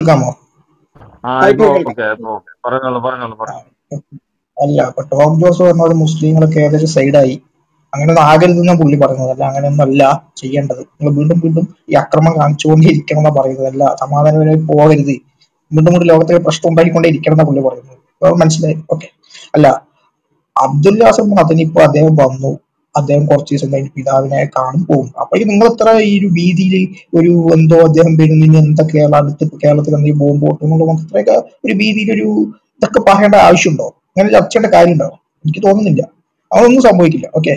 കേൾക്കാമോ ആ ആ, ഇപ്പൊ ഇപ്പൊ കേൾക്കാം ഓക്കെ ഇപ്പൊ ഓക്കെ പറഞ്ഞോളൂ പറഞ്ഞോളൂ പറഞ്ഞു അല്ല ഇപ്പൊ ടോം ജോസ് പറഞ്ഞത് മുസ്ലിങ്ങളൊക്കെ ഏകദേശം സൈഡായി അങ്ങനെ ഒന്നും ആകരുതെന്ന പുള്ളി പറയുന്നത് അല്ല അങ്ങനെയൊന്നും അല്ല ചെയ്യേണ്ടത് നിങ്ങൾ വീണ്ടും വീണ്ടും ഈ അക്രമം കാണിച്ചുകൊണ്ടിരിക്കണം എന്നാ പറയുന്നത് അല്ല സമാധാനപരമായി പോകരുത് വീണ്ടും വീണ്ടും ലോകത്തിൽ പ്രശ്നം ഉണ്ടാക്കിക്കൊണ്ടേ ഇരിക്കണം എന്നാ പുള്ളി പറയുന്നത് അപ്പൊ മനസ്സിലായി ഓക്കെ അല്ല അബ്ദുൽ യാസർ മദനി ഇപ്പൊ അദ്ദേഹം വന്നു അദ്ദേഹം കുറച്ച് ദിവസം കഴിഞ്ഞ് പിതാവിനെ കാണും പോകും അപ്പൊ ഈ നിങ്ങൾ ഇത്ര ഈ ഒരു വീതിയിൽ ഒരു എന്തോ അദ്ദേഹം വരുന്നതിന് എന്താ കേരള അടുത്ത് കേരളത്തിൽ എന്തെങ്കിലും ബോംബ് പൊട്ടും എന്നുള്ള ഇത്രയൊക്കെ ഒരു വീതിയിൽ ഒരു ഇതൊക്കെ പറയേണ്ട ആവശ്യമുണ്ടോ അങ്ങനെ ചർച്ച ചെയ്യേണ്ട കാര്യമുണ്ടോ എനിക്ക് തോന്നുന്നില്ല അതൊന്നും സംഭവിക്കില്ല ഓക്കെ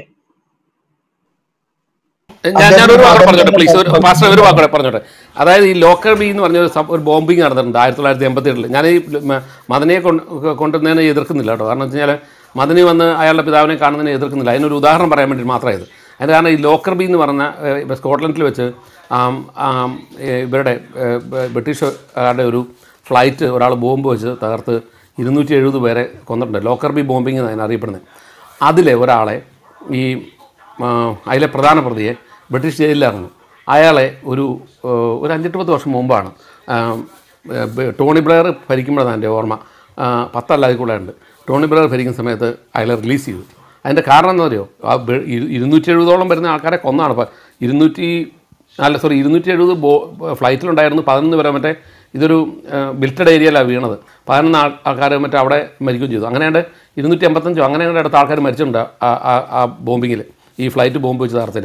ഞാൻ ഞാൻ ഒരു വാക്ക് പറഞ്ഞോട്ടെ അദ്ദേഹത്തിന്റെ പ്ലീസ് ഒരു പ്രശ്നം മാസ്റ്റർ ഒരു വാക്ക് പറഞ്ഞോട്ടെ അതായത് ഈ ലോക്കർ ബി എന്ന് പറഞ്ഞ ഒരു സം- ഒരു ബോംബിങ് നടന്നിട്ടുണ്ട് ആയിരത്തി തൊള്ളായിരത്തി എൺപത്തി എട്ടിൽ ഞാൻ ഈ മ- മദനിയെ കൊണ്ട് കൊണ്ടുവന്നതിനെ എതിർക്കുന്നില്ല കേട്ടോ കാരണം വെച്ച് കഴിഞ്ഞാൽ മദനി വന്ന് അയാളുടെ പിതാവിനെ കാണുന്നതിനെ എതിർക്കുന്നില്ല അതിനൊരു ഉദാഹരണം പറയാൻ വേണ്ടി മാത്രമേ ഇത് അതിന് കാരണം ഈ ലോക്കർ ബി എന്ന് പറഞ്ഞ ഏഹ്, സ്കോട്ട്ലൻഡിൽ വെച്ച് ആം, ആം, ഏഹ്, ഇവരുടെ ഏഹ്, ബ- ബ്രിട്ടീഷുകാരുടെ ഒരു ഫ്ലൈറ്റ് ഒരാൾ ബോംബ് വെച്ച് തകർത്ത് ഇരുന്നൂറ്റി എഴുപത് പേരെ കൊന്നിട്ടുണ്ട് ലോക്കർ ബി ബോംബിങ് എന്നാണ് അറിയപ്പെടുന്നത് അതിലെ ഒരാളെ ഈ ആ, അതിലെ പ്രധാന പ്രതിയെ ബ്രിട്ടീഷ് ജയിലിലായിരുന്നു അയാളെ ഒരു ആ, ഒരു അഞ്ചെട്ട് പത്ത് വർഷം മുമ്പാണ് ആ, ബ- ടോണി ബ്ലെയർ ഭരിക്കുമ്പോഴാണ് എൻ്റെ ഓർമ്മ ആ, പത്തല്ല അതിൽ കൂടെ ഉണ്ട് ടോണി ബ്ലെയർ ഭരിക്കുന്ന സമയത്ത് അയാളെ റിലീസ് ചെയ്തു അതിൻ്റെ കാരണം എന്താ അറിയോ ആ ബെ- ഇരു- ഇരുന്നൂറ്റി എഴുപതോളം വരുന്ന ആൾക്കാരെ കൊന്നാണ് അപ്പോൾ ഇരുന്നൂറ്റി അല്ല സോറി ഇരുന്നൂറ്റി എഴുപത് ബോ ഫ്ലൈറ്റിലുണ്ടായിരുന്നു പതിനൊന്ന് പേരെ മറ്റേ ഇതൊരു ബിൽറ്റഡ് ഏരിയയിലാണ് വീണത് പതിനൊന്ന് ആൾ ആൾക്കാർ മറ്റേ അവിടെ മരിക്കുകയും ചെയ്തു അങ്ങനെയാണ്ട് ഇരുന്നൂറ്റി എൺപത്തഞ്ചോ അങ്ങനെ അങ്ങോട്ട് അടുത്ത ആൾക്കാർ മരിച്ചിട്ടുണ്ട് ആ ആ- ആ ബോംബിങ്ങിൽ ഈ ഫ്ലൈറ്റ് ബോംബ് വെച്ച് തകർത്തിൽ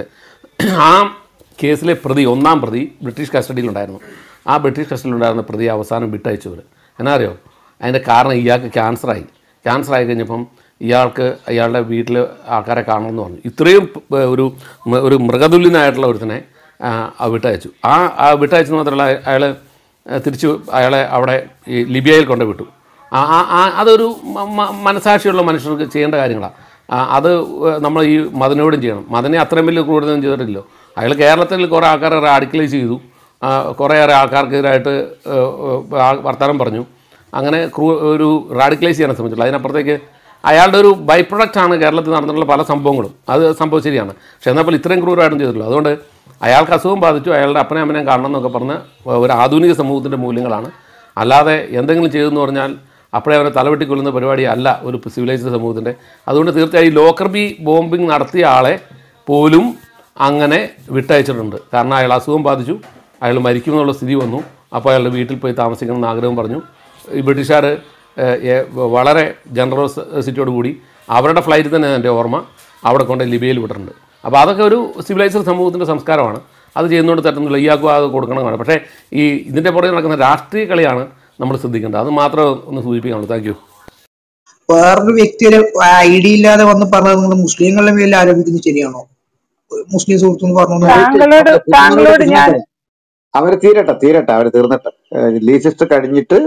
ആ കേസിലെ പ്രതി ഒന്നാം പ്രതി ബ്രിട്ടീഷ് കസ്റ്റഡിയിലുണ്ടായിരുന്നു ആ ബ്രിട്ടീഷ് കസ്റ്റഡിയിലുണ്ടായിരുന്ന പ്രതി അവസാനം വിട്ടയച്ചവർ എന്നാ അറിയോ അതിൻ്റെ കാരണം ഇയാൾക്ക് ക്യാൻസറായി ക്യാൻസർ ആയി കഴിഞ്ഞപ്പം ഇയാൾക്ക് ഇയാളുടെ വീട്ടിൽ ആൾക്കാരെ കാണണമെന്ന് പറഞ്ഞു ഇത്രയും പ- ഒരു മ- ഒരു മൃഗതുല്യനായിട്ടുള്ള ഒരുത്തിനെ ആ, ആ വിട്ടയച്ചു ആ ആ വിട്ടയച്ചെന്ന് മാത്രമല്ല അയാൾ തിരിച്ചു അയാളെ അവിടെ ഈ ലിബിയയിൽ കൊണ്ട് വിട്ടു ആ ആ- ആ അതൊരു മ- മ- മനസാക്ഷിയുള്ള മനുഷ്യർക്ക് ചെയ്യേണ്ട കാര്യങ്ങളാണ് അത് നമ്മൾ ഈ മദനോടും ചെയ്യണം മദനെ അത്രയും വലിയ ക്രൂരതയും ചെയ്തിട്ടില്ലല്ലോ അയാൾ കേരളത്തിൽ കുറേ ആൾക്കാരെ റാഡിക്കലൈസ് ചെയ്തു ആ, കുറേയേറെ ആൾക്കാർക്കെതിരായിട്ട് ഏഹ്, ഏഹ്, ആ വർത്തമാനം പറഞ്ഞു അങ്ങനെ ക്രൂ ഒരു റാഡിക്കലൈസ് ചെയ്യാൻ ശ്രമിച്ചിട്ടുള്ളൂ അതിനപ്പുറത്തേക്ക് അയാളുടെ ഒരു ബൈ പ്രൊഡക്റ്റ് ആണ് കേരളത്തിൽ നടന്നിട്ടുള്ള പല സംഭവങ്ങളും അത് സംഭവം ശരിയാണ് പക്ഷേ എന്നാൽ ഇത്രയും ക്രൂരമായിട്ടും ചെയ്തിട്ടുള്ളൂ അതുകൊണ്ട് അയാൾക്ക് അസുഖം ബാധിച്ചു അയാളുടെ അപ്പനെ അമ്മനെയും കാണണം എന്നൊക്കെ പറഞ്ഞ് ഒരു ആധുനിക സമൂഹത്തിൻ്റെ മൂല്യങ്ങളാണ് അല്ലാതെ എന്തെങ്കിലും ചെയ്തെന്ന് പറഞ്ഞാൽ അപ്പോഴേ അവരെ തലവെട്ടി കൊല്ലുന്ന പരിപാടി അല്ല ഒരു സിവിലൈസ്ഡ് സമൂഹത്തിൻ്റെ അതുകൊണ്ട് തീർച്ചയായും ഈ ലോക്കർ ബി ബോംബിംഗ് നടത്തിയ ആളെ പോലും അങ്ങനെ വിട്ടയച്ചിട്ടുണ്ട് കാരണം അയാൾ അസുഖം ബാധിച്ചു അയാൾ മരിക്കുമെന്നുള്ള സ്ഥിതി വന്നു അപ്പോൾ അയാളുടെ വീട്ടിൽ പോയി താമസിക്കണം എന്ന് ആഗ്രഹം പറഞ്ഞു ഈ ബ്രിട്ടീഷുകാർ ഏഹ്, ഏഹ്, വളരെ ജനറോസിറ്റിയോട് കൂടി അവരുടെ ഫ്ലൈറ്റിൽ തന്നെ എൻ്റെ ഓർമ്മ അവിടെ കൊണ്ട് ലിബിയയിൽ വിട്ടിട്ടുണ്ട് അപ്പോൾ അതൊക്കെ ഒരു സിവിലൈസ്ഡ് സമൂഹത്തിൻ്റെ സംസ്കാരമാണ് അത് ചെയ്യുന്നതുകൊണ്ട് തെറ്റുന്നില്ല ഇയാൾക്കും അത് കൊടുക്കണമെന്നാണ് പക്ഷേ ഈ ഇതിൻ്റെ പുറകെ നടക്കുന്ന രാഷ്ട്രീയ കളിയാണ് നമ്മൾ ശ്രദ്ധിക്കേണ്ടത് അത് മാത്രമേ ഒന്ന് സൂചിപ്പിക്കാനുള്ളൂ താങ്ക് യു വേറൊരു വ്യക്തി ഒരു ഐഡിയ ഇല്ലാതെ വന്ന് പറഞ്ഞത് നിങ്ങൾ മുസ്ലിങ്ങളുടെ മേലിൽ ആരോപിക്കുന്നത് ശരിയാണോ മുസ്ലിം സുഹൃത്തു എന്ന് പറഞ്ഞു അവർക്ക് താങ്കളോട് അവരുടെ താങ്കളോട് തീർന്നോട്ടെ ഞാൻ അവര് തീരട്ടെ തീരട്ടെ അവര് തീർന്നിട്ട് ലീസിസ്റ്റ് കഴിഞ്ഞിട്ട്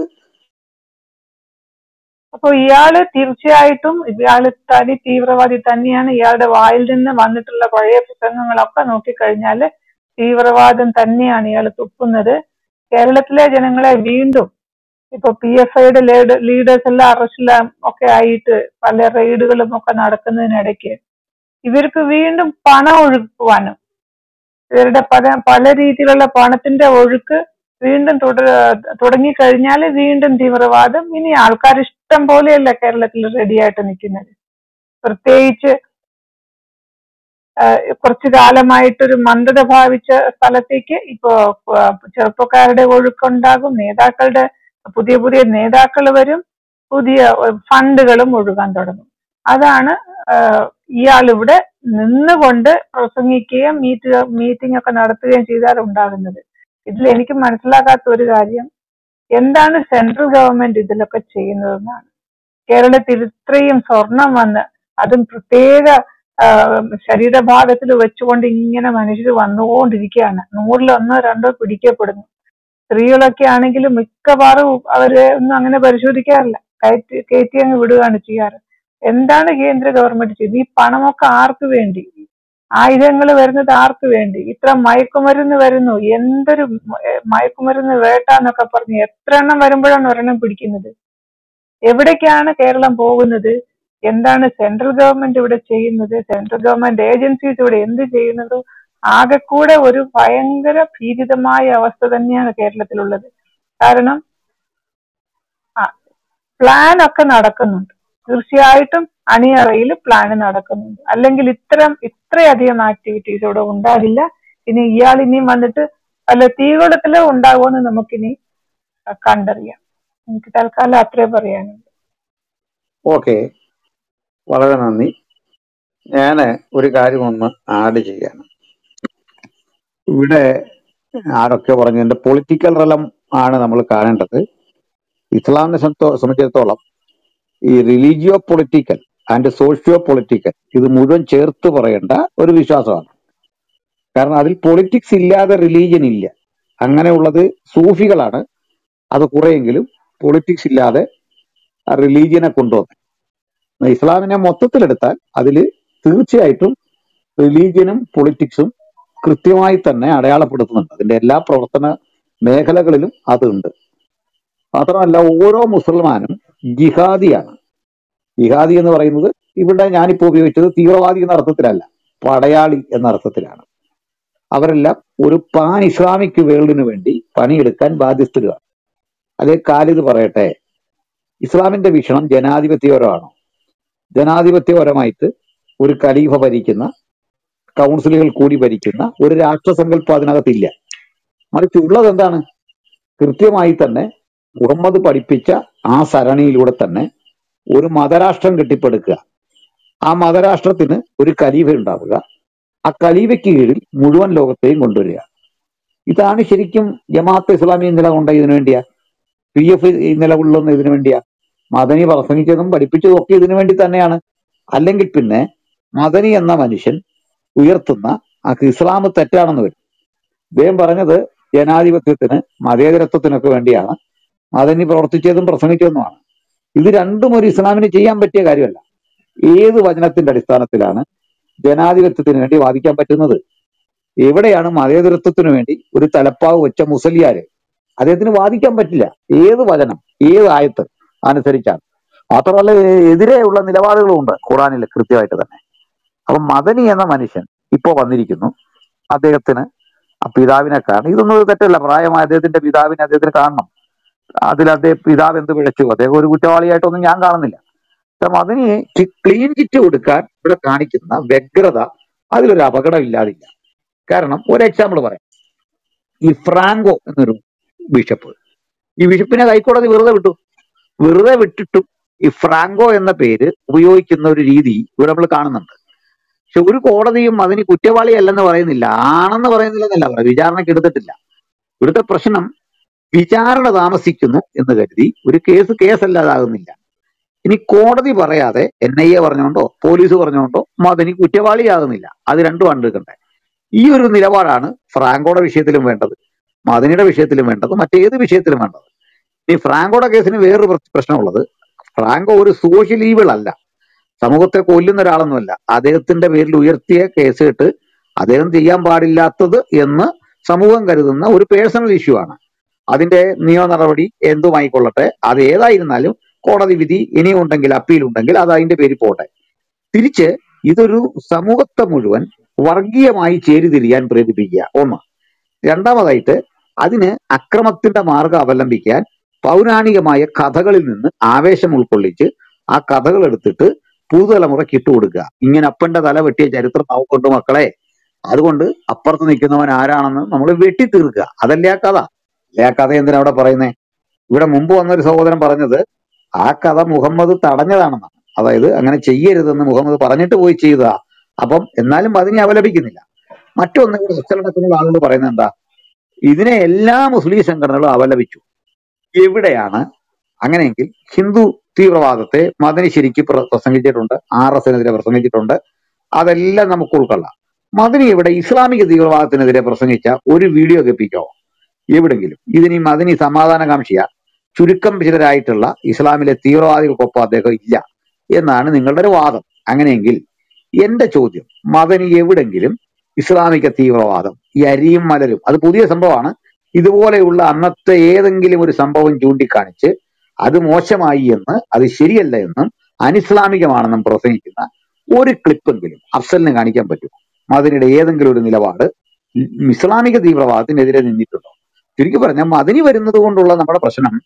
അപ്പൊ ഇയാള് തീർച്ചയായിട്ടും ഇയാള് തനി തീവ്രവാദി തന്നെയാണ് ഇയാളുടെ വായിൽ നിന്ന് വന്നിട്ടുള്ള പഴയ പ്രസംഗങ്ങളൊക്കെ നോക്കിക്കഴിഞ്ഞാല് തീവ്രവാദം തന്നെയാണ് ഇയാൾ തുപ്പുന്നത് കേരളത്തിലെ ജനങ്ങളെ വീണ്ടും ഇപ്പൊ പി എഫ് ഐയുടെ ലീഡേഴ്സ് എല്ലാം അറസ്റ്റിലും ഒക്കെ ആയിട്ട് പല റെയ്ഡുകളും ഒക്കെ നടക്കുന്നതിനിടയ്ക്ക് ഇവർക്ക് വീണ്ടും പണം ഒഴുക്കുവാനും ഇവരുടെ പല പല രീതിയിലുള്ള പണത്തിന്റെ ഒഴുക്ക് വീണ്ടും തുട തുടങ്ങിക്കഴിഞ്ഞാൽ വീണ്ടും തീവ്രവാദം ഇനി ആൾക്കാർ ഇഷ്ടം പോലെയല്ല കേരളത്തിൽ റെഡിയായിട്ട് നിൽക്കുന്നത് പ്രത്യേകിച്ച് ആഹ് കുറച്ചു കാലമായിട്ടൊരു മന്ദത ഭാവിച്ച സ്ഥലത്തേക്ക് ഇപ്പോ ആഹ് ചെറുപ്പക്കാരുടെ ഒഴുക്കുണ്ടാകും നേതാക്കളുടെ പുതിയ പുതിയ നേതാക്കൾ വരും പുതിയ ഫണ്ടുകളും ഒഴുകാൻ തുടങ്ങും അതാണ് ആഹ് ഇയാൾ ഇവിടെ നിന്നുകൊണ്ട് പ്രസംഗിക്കുകയും മീറ്റ് മീറ്റിംഗ് ഒക്കെ നടത്തുകയും ചെയ്താൽ ഉണ്ടാകുന്നത് ഇതിൽ എനിക്ക് മനസ്സിലാക്കാത്ത ഒരു കാര്യം എന്താണ് സെൻട്രൽ ഗവൺമെന്റ് ഇതിലൊക്കെ ചെയ്യുന്നതെന്നാണ് കേരളത്തിൽ ഇത്രയും സ്വർണം വന്ന് അതും പ്രത്യേക ആഹ് ശരീരഭാഗത്തിൽ വെച്ചുകൊണ്ട് ഇങ്ങനെ മനുഷ്യർ വന്നുകൊണ്ടിരിക്കുകയാണ് നൂറിൽ ഒന്നോ രണ്ടോ പിടിക്കപ്പെടുന്നു സ്ത്രീകളൊക്കെ ആണെങ്കിൽ മിക്കവാറും അവരെ ഒന്നും അങ്ങനെ പരിശോധിക്കാറില്ല കയറ്റി കയറ്റി അങ്ങ് വിടുകയാണ് ചെയ്യാറ് എന്താണ് കേന്ദ്ര ഗവൺമെന്റ് ചെയ്യുന്നത് ഈ പണമൊക്കെ ആർക്ക് വേണ്ടി ആയുധങ്ങൾ വരുന്നത് ആർക്ക് വേണ്ടി ഇത്ര മയക്കുമരുന്ന് വരുന്നു എന്തൊരു മ- ഏ, മയക്കുമരുന്ന് വേട്ട എന്നൊക്കെ പറഞ്ഞ് എത്ര എണ്ണം വരുമ്പോഴാണ് ഒരെണ്ണം പിടിക്കുന്നത് എവിടേക്കാണ് കേരളം പോകുന്നത് എന്താണ് സെൻട്രൽ ഗവൺമെന്റ് ഇവിടെ ചെയ്യുന്നത് സെൻട്രൽ ഗവൺമെന്റ് ഏജൻസീസ് ഇവിടെ എന്ത് ചെയ്യുന്നതോ ആകെ കൂടെ ഒരു ഭയങ്കര ഭീതിതമായ അവസ്ഥ തന്നെയാണ് കേരളത്തിലുള്ളത് കാരണം പ്ലാൻ ഒക്കെ നടക്കുന്നുണ്ട് തീർച്ചയായിട്ടും അണിയറയിൽ പ്ലാൻ നടക്കുന്നുണ്ട് അല്ലെങ്കിൽ ഇത്തരം ഇത്രയധികം ആക്ടിവിറ്റീസ് ഇവിടെ ഉണ്ടാകില്ല ഇനി ഇയാൾ ഇനിയും വന്നിട്ട് വല്ല തീകൊളുത്തില് ഉണ്ടാകുമെന്ന് നമുക്കിനി അഹ് കണ്ടറിയാം എനിക്ക് തൽക്കാലം അത്രേ പറയാനുള്ളൂ ഓക്കെ വളരെ നന്ദി ഞാൻ ഒരു കാര്യം ഒന്ന് ആഡ് ചെയ്യാണ് ഇവിടെ ആരൊക്കെ പറഞ്ഞു എന്റെ പൊളിറ്റിക്കൽ റലം ആണ് നമ്മൾ കാണേണ്ടത് ഇസ്ലാമിനെ സംബന്ധ- സംബന്ധിച്ചിടത്തോളം ഈ religio political and socio political ഇത് മുഴുവൻ ചേർത്ത് പറയേണ്ട ഒരു വിശ്വാസമാണ് കാരണം അതിൽ പൊളിറ്റിക്സ് ഇല്ലാതെ റിലീജിയൻ ഇല്ല അങ്ങനെയുള്ളത് സൂഫികളാണ് അത് കുറെയെങ്കിലും പൊളിറ്റിക്സ് ഇല്ലാതെ റിലീജിയനെ കൊണ്ടുവന്നത് ഇസ്ലാമിനെ മൊത്തത്തിലെടുത്താൽ അതിൽ തീർച്ചയായിട്ടും റിലീജിയനും പൊളിറ്റിക്സും കൃത്യമായി തന്നെ അടയാളപ്പെടുത്തുന്നുണ്ട് അതിന്റെ എല്ലാ പ്രവർത്തന മേഖലകളിലും അതുണ്ട് മാത്രമല്ല ഓരോ മുസൽമാനും ജിഹാദിയാണ് ജിഹാദി എന്ന് പറയുന്നത് ഇവിടെ ഞാനിപ്പോ ഉപയോഗിച്ചത് തീവ്രവാദി എന്ന അർത്ഥത്തിലല്ല പടയാളി എന്ന അർത്ഥത്തിലാണ് അവരെല്ലാം ഒരു പാൻ ഇസ്ലാമിക് വേൾഡിന് വേണ്ടി പണിയെടുക്കാൻ ബാധ്യസ്ഥരാണ് അതേ കാലിത് പറയട്ടെ ഇസ്ലാമിന്റെ വീക്ഷണം ജനാധിപത്യപരമാണോ ജനാധിപത്യപരമായിട്ട് ഒരു ഖലീഫ ഭരിക്കുന്ന കൗൺസിലുകൾ കൂടി ഭരിക്കുന്ന ഒരു രാഷ്ട്രസങ്കല്പം അതിനകത്തില്ല മറിച്ച് ഉള്ളത് എന്താണ് കൃത്യമായി തന്നെ മുഹമ്മദ് പഠിപ്പിച്ച ആ സരണിയിലൂടെ തന്നെ ഒരു മതരാഷ്ട്രം കെട്ടിപ്പടുക്കുക ആ മതരാഷ്ട്രത്തിന് ഒരു ഖലീഫ ഉണ്ടാവുക ആ ഖലീഫയ്ക്ക് കീഴിൽ മുഴുവൻ ലോകത്തെയും കൊണ്ടുവരിക ഇതാണ് ശരിക്കും ജമാഅത്ത് ഇസ്ലാമി നിലകൊണ്ട ഇതിനു വേണ്ടിയാ പി എഫ് നിലകൊള്ളുന്ന ഇതിനു വേണ്ടിയാ മദനി പ്രസംഗിച്ചതും പഠിപ്പിച്ചതും ഒക്കെ ഇതിനു വേണ്ടി തന്നെയാണ് അല്ലെങ്കിൽ പിന്നെ മദനി എന്ന മനുഷ്യൻ ഉയർത്തുന്ന ആ ഇസ്ലാം തെറ്റാണെന്ന് വരും ഇദ്ദേഹം പറഞ്ഞത് ജനാധിപത്യത്തിന് മതേതരത്വത്തിനൊക്കെ വേണ്ടിയാണ് മദനി പ്രവർത്തിച്ചതും പ്രസംഗിച്ചതുമാണ് ഇത് രണ്ടും ഒരു ഇസ്ലാമിന് ചെയ്യാൻ പറ്റിയ കാര്യമല്ല ഏത് വചനത്തിന്റെ അടിസ്ഥാനത്തിലാണ് ജനാധിപത്യത്തിന് വേണ്ടി വാദിക്കാൻ പറ്റുന്നത് എവിടെയാണ് മതേതരത്വത്തിന് വേണ്ടി ഒരു തലപ്പാവ് വെച്ച മുസലിയാര് അദ്ദേഹത്തിന് വാദിക്കാൻ പറ്റില്ല ഏത് വചനം ഏത് ആയത്ത് അനുസരിച്ചാണ് മാത്രമല്ല എതിരെയുള്ള നിലപാടുകളും ഉണ്ട് ഖുറാനിൽ കൃത്യമായിട്ട് തന്നെ അപ്പൊ മദനി എന്ന മനുഷ്യൻ ഇപ്പോ വന്നിരിക്കുന്നു അദ്ദേഹത്തിന് ആ പിതാവിനെ കാണും ഇതൊന്നും തെറ്റല്ല പ്രായമായ അദ്ദേഹത്തിന്റെ പിതാവിനെ അദ്ദേഹത്തിന് കാണണം അതിൽ അദ്ദേഹം പിതാവ് എന്ത് പിഴച്ചു അദ്ദേഹം ഒരു കുറ്റവാളിയായിട്ടൊന്നും ഞാൻ കാണുന്നില്ല പക്ഷെ മദനി ക്ലീൻ ചിറ്റ് കൊടുക്കാൻ ഇവിടെ കാണിക്കുന്ന വ്യഗ്രത അതിലൊരു അപകടം ഇല്ലാതില്ല കാരണം ഒരു എക്സാമ്പിൾ പറയാം ഈ ഫ്രാങ്കോ എന്നൊരു ബിഷപ്പ് ഈ ബിഷപ്പിനെ ഹൈക്കോടതി വെറുതെ വിട്ടു വെറുതെ വിട്ടിട്ടും ഈ ഫ്രാങ്കോ എന്ന പേര് ഉപയോഗിക്കുന്ന ഒരു രീതി ഇവിടെ നമ്മൾ കാണുന്നുണ്ട് പക്ഷെ ഒരു കോടതിയും അതിന് കുറ്റവാളിയല്ലെന്ന് പറയുന്നില്ല ആണെന്ന് പറയുന്നില്ല എന്നല്ല പറയാം വിചാരണയ്ക്ക് എടുത്തിട്ടില്ല ഇവിടുത്തെ പ്രശ്നം വിചാരണ താമസിക്കുന്നു എന്ന് കരുതി ഒരു കേസ് കേസല്ലാതാകുന്നില്ല ഇനി കോടതി പറയാതെ എൻ ഐ എ പറഞ്ഞുകൊണ്ടോ പോലീസ് പറഞ്ഞുകൊണ്ടോ മദനി കുറ്റവാളിയാകുന്നില്ല അത് രണ്ടും കണ്ടെടുക്കണ്ടേ ഈ ഒരു നിലപാടാണ് ഫ്രാങ്കോയുടെ വിഷയത്തിലും വേണ്ടത് മദനിയുടെ വിഷയത്തിലും വേണ്ടത് മറ്റേത് വിഷയത്തിലും വേണ്ടത് ഈ ഫ്രാങ്കോയുടെ കേസിന് വേറൊരു പ്ര- പ്രശ്നമുള്ളത് ഫ്രാങ്കോ ഒരു സോഷ്യൽ ഈവിൾ അല്ല സമൂഹത്തെ കൊല്ലുന്ന ഒരാളൊന്നുമല്ല അദ്ദേഹത്തിന്റെ പേരിൽ ഉയർത്തിയ കേസ് കേട്ട് അദ്ദേഹം ചെയ്യാൻ പാടില്ലാത്തത് എന്ന് സമൂഹം കരുതുന്ന ഒരു പേഴ്സണൽ ഇഷ്യൂ ആണ് അതിന്റെ നിയമ നടപടി എന്തുമായിക്കൊള്ളട്ടെ അത് ഏതായിരുന്നാലും കോടതി വിധി ഇനിയും ഉണ്ടെങ്കിൽ അപ്പീൽ ഉണ്ടെങ്കിൽ അത് അതിന്റെ പേരിൽ പോട്ടെ തിരിച്ച് ഇതൊരു സമൂഹത്തെ മുഴുവൻ വർഗീയമായി ചേരിതിരിയാൻ പ്രേരിപ്പിക്കുക ഒന്ന് രണ്ടാമതായിട്ട് അതിന് അക്രമത്തിന്റെ മാർഗം അവലംബിക്കാൻ പൗരാണികമായ കഥകളിൽ നിന്ന് ആവേശം ഉൾക്കൊള്ളിച്ച് ആ കഥകൾ എടുത്തിട്ട് പുതുതലമുറയ്ക്ക് ഇട്ടുകൊടുക്കുക ഇങ്ങനെ അപ്പന്റെ തല വെട്ടിയ ചരിത്രം നോക്കൊണ്ട് മക്കളെ അതുകൊണ്ട് അപ്പുറത്ത് നിൽക്കുന്നവൻ ആരാണെന്ന് നമ്മൾ വെട്ടി തീർക്കുക അതല്ലേ ആ കഥ അല്ലേ ആ കഥ എന്തിനാ അവിടെ പറയുന്നേ ഇവിടെ മുമ്പ് വന്നൊരു സഹോദരൻ പറഞ്ഞത് ആ കഥ മുഹമ്മദ് തടഞ്ഞതാണെന്നാണ് അതായത് അങ്ങനെ ചെയ്യരുതെന്ന് മുഹമ്മദ് പറഞ്ഞിട്ട് പോയി ചെയ്തതാ അപ്പം എന്നാലും അതിനെ അപലപിക്കുന്നില്ല മറ്റൊന്ന് ഇവിടെ ഒച്ചലടക്കമുള്ള ആളുകൾ പറയുന്നത് എന്താ ഇതിനെ എല്ലാ മുസ്ലിം സംഘടനകളും അപലപിച്ചു എവിടെയാണ് അങ്ങനെയെങ്കിൽ ഹിന്ദു തീവ്രവാദത്തെ മദനി ശരിക്ക് പ്ര- പ്രസംഗിച്ചിട്ടുണ്ട് ആർ എസിനെതിരെ പ്രസംഗിച്ചിട്ടുണ്ട് അതെല്ലാം നമുക്ക് ഉൾക്കൊള്ളാം മദനി ഇവിടെ ഇസ്ലാമിക തീവ്രവാദത്തിനെതിരെ പ്രസംഗിച്ച ഒരു വീഡിയോ കെപ്പിക്കോ എവിടെങ്കിലും ഇതിന് ഈ മദനി സമാധാനകാംക്ഷിയ ചുരുക്കം ചിലരായിട്ടുള്ള ഇസ്ലാമിലെ തീവ്രവാദികൾക്കൊപ്പം അദ്ദേഹം ഇല്ല എന്നാണ് നിങ്ങളുടെ ഒരു വാദം അങ്ങനെയെങ്കിൽ എന്റെ ചോദ്യം മദനി എവിടെങ്കിലും ഇസ്ലാമിക തീവ്രവാദം ഈ അരിയും മലരും അത് പുതിയ സംഭവമാണ് ഇതുപോലെയുള്ള അന്നത്തെ ഏതെങ്കിലും ഒരു സംഭവം ചൂണ്ടിക്കാണിച്ച് അത് മോശമായി എന്ന് അത് ശരിയല്ല എന്നും അനിസ്ലാമികമാണെന്നും പ്രസംഗിക്കുന്ന ഒരു ക്ലിപ്പെങ്കിലും അഫ്സലിന് കാണിക്കാൻ പറ്റും മദനിയുടെ ഏതെങ്കിലും ഒരു നിലപാട് ഇസ്ലാമിക തീവ്രവാദത്തിനെതിരെ നിന്നിട്ടുണ്ടോ ചുരുക്കി പറഞ്ഞാൽ മദനി വരുന്നത് കൊണ്ടുള്ള നമ്മുടെ പ്രശ്നം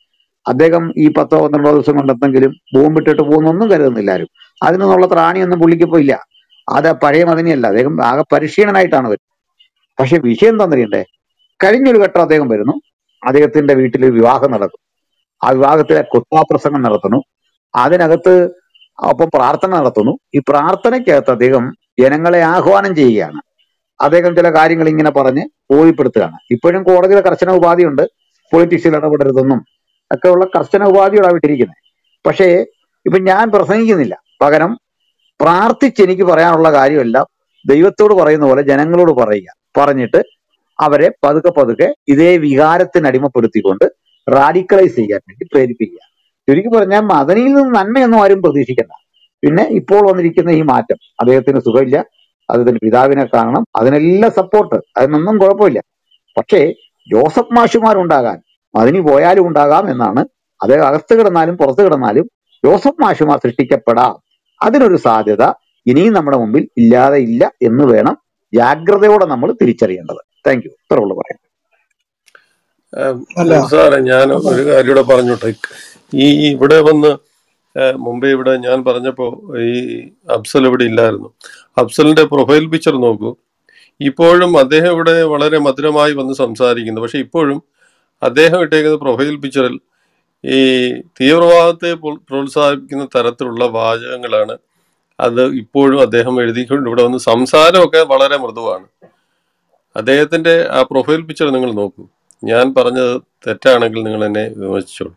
അദ്ദേഹം ഈ പത്തോ പന്ത്രണ്ടോ ദിവസം കൊണ്ടെന്തെങ്കിലും ബോംബിട്ടിട്ട് പോകുന്നൊന്നും കരുതുന്നില്ല ആരും അതിനൊന്നുള്ള ത്രാണിയൊന്നും പുള്ളിക്കിപ്പോ ഇല്ല അത് പഴയ മദനിയല്ല അദ്ദേഹം ആകെ പരിശീലനായിട്ടാണ് വരുന്നത് പക്ഷെ വിഷയം എന്താണെന്നറിയണ്ടേ കഴിഞ്ഞൊരു ഘട്ടം അദ്ദേഹം വരുന്നു അദ്ദേഹത്തിന്റെ വീട്ടിൽ വിവാഹം നടക്കും ആ വിവാഹത്തിലെ കുത്താപ്രസംഗം നടത്തുന്നു അതിനകത്ത് ഒപ്പം പ്രാർത്ഥന നടത്തുന്നു ഈ പ്രാർത്ഥനയ്ക്കകത്ത് അദ്ദേഹം ജനങ്ങളെ ആഹ്വാനം ചെയ്യുകയാണ് അദ്ദേഹം ചില കാര്യങ്ങൾ ഇങ്ങനെ പറഞ്ഞ് ബോധ്യപ്പെടുത്തുകയാണ് ഇപ്പോഴും കോടതിയിലെ കർശന ഉപാധിയുണ്ട് പൊളിറ്റിക്സിൽ ഇടപെടരുതെന്നും ഒക്കെ ഉള്ള കർശന ഉപാധികളാണ് വിട്ടിരിക്കുന്നത് പക്ഷേ ഇപ്പൊ ഞാൻ പ്രസംഗിക്കുന്നില്ല പകരം പ്രാർത്ഥിച്ച് എനിക്ക് പറയാനുള്ള കാര്യമെല്ലാം ദൈവത്തോട് പറയുന്ന പോലെ ജനങ്ങളോട് പറയുക പറഞ്ഞിട്ട് അവരെ പതുക്കെ പതുക്കെ ഇതേ വികാരത്തിന് അടിമപ്പെടുത്തിക്കൊണ്ട് റാഡിക്കലൈസ് ചെയ്യാൻ വേണ്ടി പ്രേരിപ്പിക്കുക ചുരുക്കി പറഞ്ഞാൽ മദനിയിൽ നിന്ന് നന്മയൊന്നും ആരും പ്രതീക്ഷിക്കണ്ട പിന്നെ ഇപ്പോൾ വന്നിരിക്കുന്ന ഈ മാറ്റം അദ്ദേഹത്തിന് സുഖമില്ല അദ്ദേഹത്തിന്റെ പിതാവിനെ കാണണം അതിനെല്ലാം സപ്പോർട്ട് അതിനൊന്നും കുഴപ്പമില്ല പക്ഷേ ജോസഫ് മാഷുമാരുണ്ടാകാൻ മദനി പോയാലും ഉണ്ടാകാം എന്നാണ് അദ്ദേഹം അകത്ത് കിടന്നാലും പുറത്ത് കിടന്നാലും ജോസഫ് മാഷുമാർ സൃഷ്ടിക്കപ്പെടാം അതിനൊരു സാധ്യത ഇനിയും നമ്മുടെ മുമ്പിൽ ഇല്ലാതെ ഇല്ല എന്ന് വേണം ജാഗ്രതയോടെ നമ്മൾ തിരിച്ചറിയേണ്ടത് താങ്ക് യു ഇത്ര ഉള്ളു പറയാം ഏഹ് അല്ല സാറേ ഞാൻ ഒരു കാര്യം കൂടെ പറഞ്ഞോട്ടെ ഈ ഇവിടെ വന്ന് ഏഹ് മുമ്പേ ഇവിടെ ഞാൻ പറഞ്ഞപ്പോ ഈ അഫ്സൽ ഇവിടെ ഇല്ലായിരുന്നു അഫ്സലിന്റെ പ്രൊഫൈൽ പിക്ചർ നോക്കൂ ഇപ്പോഴും അദ്ദേഹം ഇവിടെ വളരെ മധുരമായി വന്ന് സംസാരിക്കുന്നു പക്ഷെ ഇപ്പോഴും അദ്ദേഹം ഇട്ടേക്കുന്ന പ്രൊഫൈൽ പിക്ചറിൽ ഈ തീവ്രവാദത്തെ പ്രോൽ- പ്രോത്സാഹിപ്പിക്കുന്ന തരത്തിലുള്ള വാചകങ്ങളാണ് അത് ഇപ്പോഴും അദ്ദേഹം എഴുതിക്കൊണ്ട് ഇവിടെ വന്ന് സംസാരമൊക്കെ വളരെ മൃദുവാണ് അദ്ദേഹത്തിന്റെ ആ പ്രൊഫൈൽ പിക്ചർ നിങ്ങൾ നോക്കൂ ഞാൻ പറഞ്ഞത് തെറ്റാണെങ്കിൽ നിങ്ങൾ എന്നെ വിമർശിച്ചോളൂ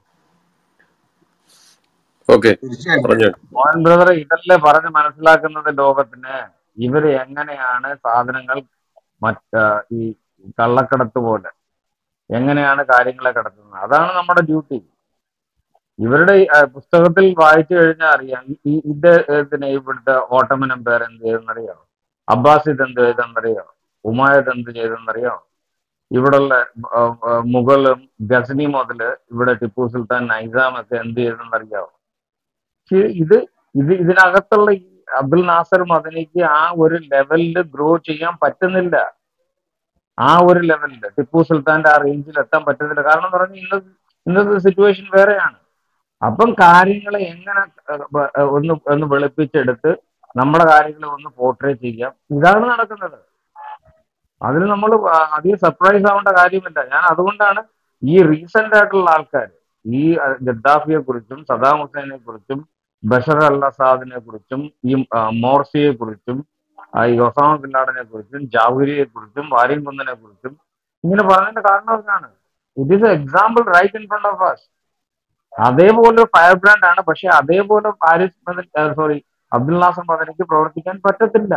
ഓക്കെ തീർച്ചയായിട്ടും പറഞ്ഞു മോഹൻ ബ്രദർ ഇതല്ലേ പറഞ്ഞ് മനസ്സിലാക്കുന്നത് ലോകത്തിന് ഇവര് എങ്ങനെയാണ് സാധനങ്ങൾ മറ്റ ഈ കള്ളക്കടത്ത് പോലെ എങ്ങനെയാണ് കാര്യങ്ങളെ കടത്തുന്നത് അതാണ് നമ്മുടെ ഡ്യൂട്ടി ഇവരുടെ ഈ, ആ, പുസ്തകത്തിൽ വായിച്ചു കഴിഞ്ഞാൽ അറിയാം ഈ ഈ- ഇദ്ദേഹത്തിന് ഇവിടുത്തെ ഓട്ടമൻ എംപയർ എന്ത് ചെയ്തെന്നറിയോ അബ്ബാസിദ് എന്ത് ചെയ്തെന്നറിയോ ഉമായത് എന്ത് ചെയ്തെന്നറിയോ ഇവിടുള്ള ആ, ആ, മുഗളും ഗസനി മുതല് ഇവിടെ ടിപ്പു സുൽത്താൻ നൈസാം ഒക്കെ എന്ത് ചെയ്തെന്നറിയാവോ പക്ഷേ ഇത് ഇത് ഇതിനകത്തുള്ള ഈ അബ്ദുൽ നാസർ മദനിക്ക് ആ ഒരു ലെവലിൽ ഗ്രോ ചെയ്യാൻ പറ്റുന്നില്ല ആ ഒരു ലെവലിൽ ടിപ്പു സുൽത്താന്റെ ആ റേഞ്ചിൽ എത്താൻ പറ്റുന്നില്ല കാരണം എന്ന് പറഞ്ഞാൽ ഇന്നത്തെ ഇന്നത്തെ സിറ്റുവേഷൻ വേറെയാണ് അപ്പം കാര്യങ്ങളെ എങ്ങനെ ഏഹ്, ബ- ഏഹ്, ഒന്ന് ഒന്ന് വെളുപ്പിച്ചെടുത്ത് നമ്മുടെ കാര്യങ്ങളെ ഒന്ന് പോർട്രേ ചെയ്യാം ഇതാണ് നടക്കുന്നത് അതിന് നമ്മൾ അധികം സർപ്രൈസ് ആവേണ്ട കാര്യമില്ല ഞാൻ അതുകൊണ്ടാണ് ഈ റീസെന്റ് ആയിട്ടുള്ള ആൾക്കാർ ഈ അഹ്, ഗദ്ദാഫിയെ കുറിച്ചും സദാം ഹുസൈനെ കുറിച്ചും ബഷർ അൽ അസാദിനെ കുറിച്ചും ഈ ആ, മോർസിയെ കുറിച്ചും ആ, ഈ ഒസാമ ബിൻ ലാഡനെ കുറിച്ചും ജാവൂരിയെ കുറിച്ചും വാരിം കുന്നനെ കുറിച്ചും ഇങ്ങനെ പറഞ്ഞതിന്റെ കാരണം അതാണ് it is example right in front of us അതേപോലെ ഫയർ ബ്രാൻഡ് ആണ് പക്ഷെ അതേപോലെ പാരിസ് സോറി അബ്ദുൽ നാസർ മദനിക്ക് പ്രവർത്തിക്കാൻ പറ്റത്തില്ല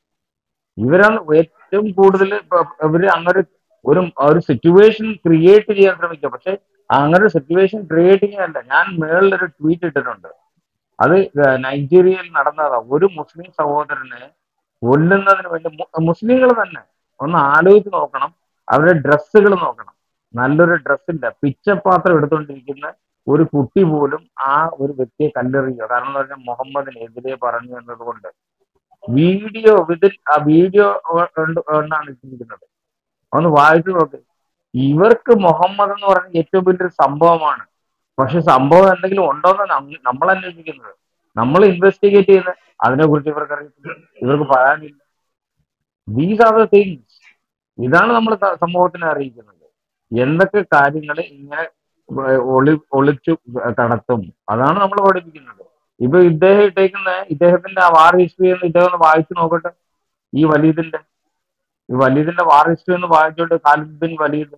ഇവരാണ് ഏറ്റവും കൂടുതൽ ഇവര് അങ്ങനെ ഒരു ഒരു സിറ്റുവേഷൻ ക്രിയേറ്റ് ചെയ്യാൻ ശ്രമിക്കുക പക്ഷെ അങ്ങനെ ഒരു സിറ്റുവേഷൻ ക്രിയേറ്റ് ചെയ്യാനല്ല ഞാൻ മേളിലൊരു ട്വീറ്റ് ഇട്ടിട്ടുണ്ട് അത് നൈജീരിയയിൽ നടന്നതാ ഒരു മുസ്ലിം സഹോദരനെ കൊല്ലുന്നതിന് വേണ്ടി മുസ്ലിങ്ങൾ തന്നെ ഒന്ന് ആലോചിച്ച് നോക്കണം അവരുടെ ഡ്രസ്സുകൾ നോക്കണം നല്ലൊരു ഡ്രസ്സില്ല പിച്ചപാത്രം എടുത്തുകൊണ്ടിരിക്കുന്ന ഒരു കുട്ടി പോലും ആ ഒരു വ്യക്തിയെ കല്ലെറിയുക കാരണം എന്ന് പറഞ്ഞാൽ മുഹമ്മദിനെതിരെ പറഞ്ഞു എന്നതുകൊണ്ട് വീഡിയോ വിതിൽ ആ വീഡിയോ കൊണ്ടാണ് ഇട്ടിരിക്കുന്നത് ഒന്ന് വായിച്ചു നോക്ക് ഇവർക്ക് മുഹമ്മദ് എന്ന് പറയുന്നത് ഏറ്റവും വലിയൊരു സംഭവമാണ് പക്ഷെ സംഭവം എന്തെങ്കിലും ഉണ്ടോന്ന് നം- നമ്മൾ അന്വേഷിക്കുന്നത് നമ്മൾ ഇൻവെസ്റ്റിഗേറ്റ് ചെയ്യുന്നത് അതിനെക്കുറിച്ച് ഇവർക്ക് അറിയത്തില്ല ഇവർക്ക് പറയാനില്ല ദീസ് ആർ ദ തിങ്സ് ഇതാണ് നമ്മൾ സമൂഹത്തിനെ അറിയിക്കുന്നത് എന്തൊക്കെ കാര്യങ്ങൾ ഇങ്ങനെ ഏർ ഒളി ഒളിച്ചു കടത്തും അതാണ് നമ്മൾ പഠിപ്പിക്കുന്നത് ഇപ്പൊ ഇദ്ദേഹം ഇട്ടേക്കുന്ന ഇദ്ദേഹത്തിന്റെ ആ വാർ ഹിസ്റ്ററി എന്ന് ഇദ്ദേഹം ഒന്ന് വായിച്ചു നോക്കട്ടെ ഈ വലീദിന്റെ ഈ വലീദിന്റെ വാർ ഹിസ്റ്ററി ഒന്ന് വായിച്ചോട്ട് ഖാലിദ് ബിൻ വലീദ്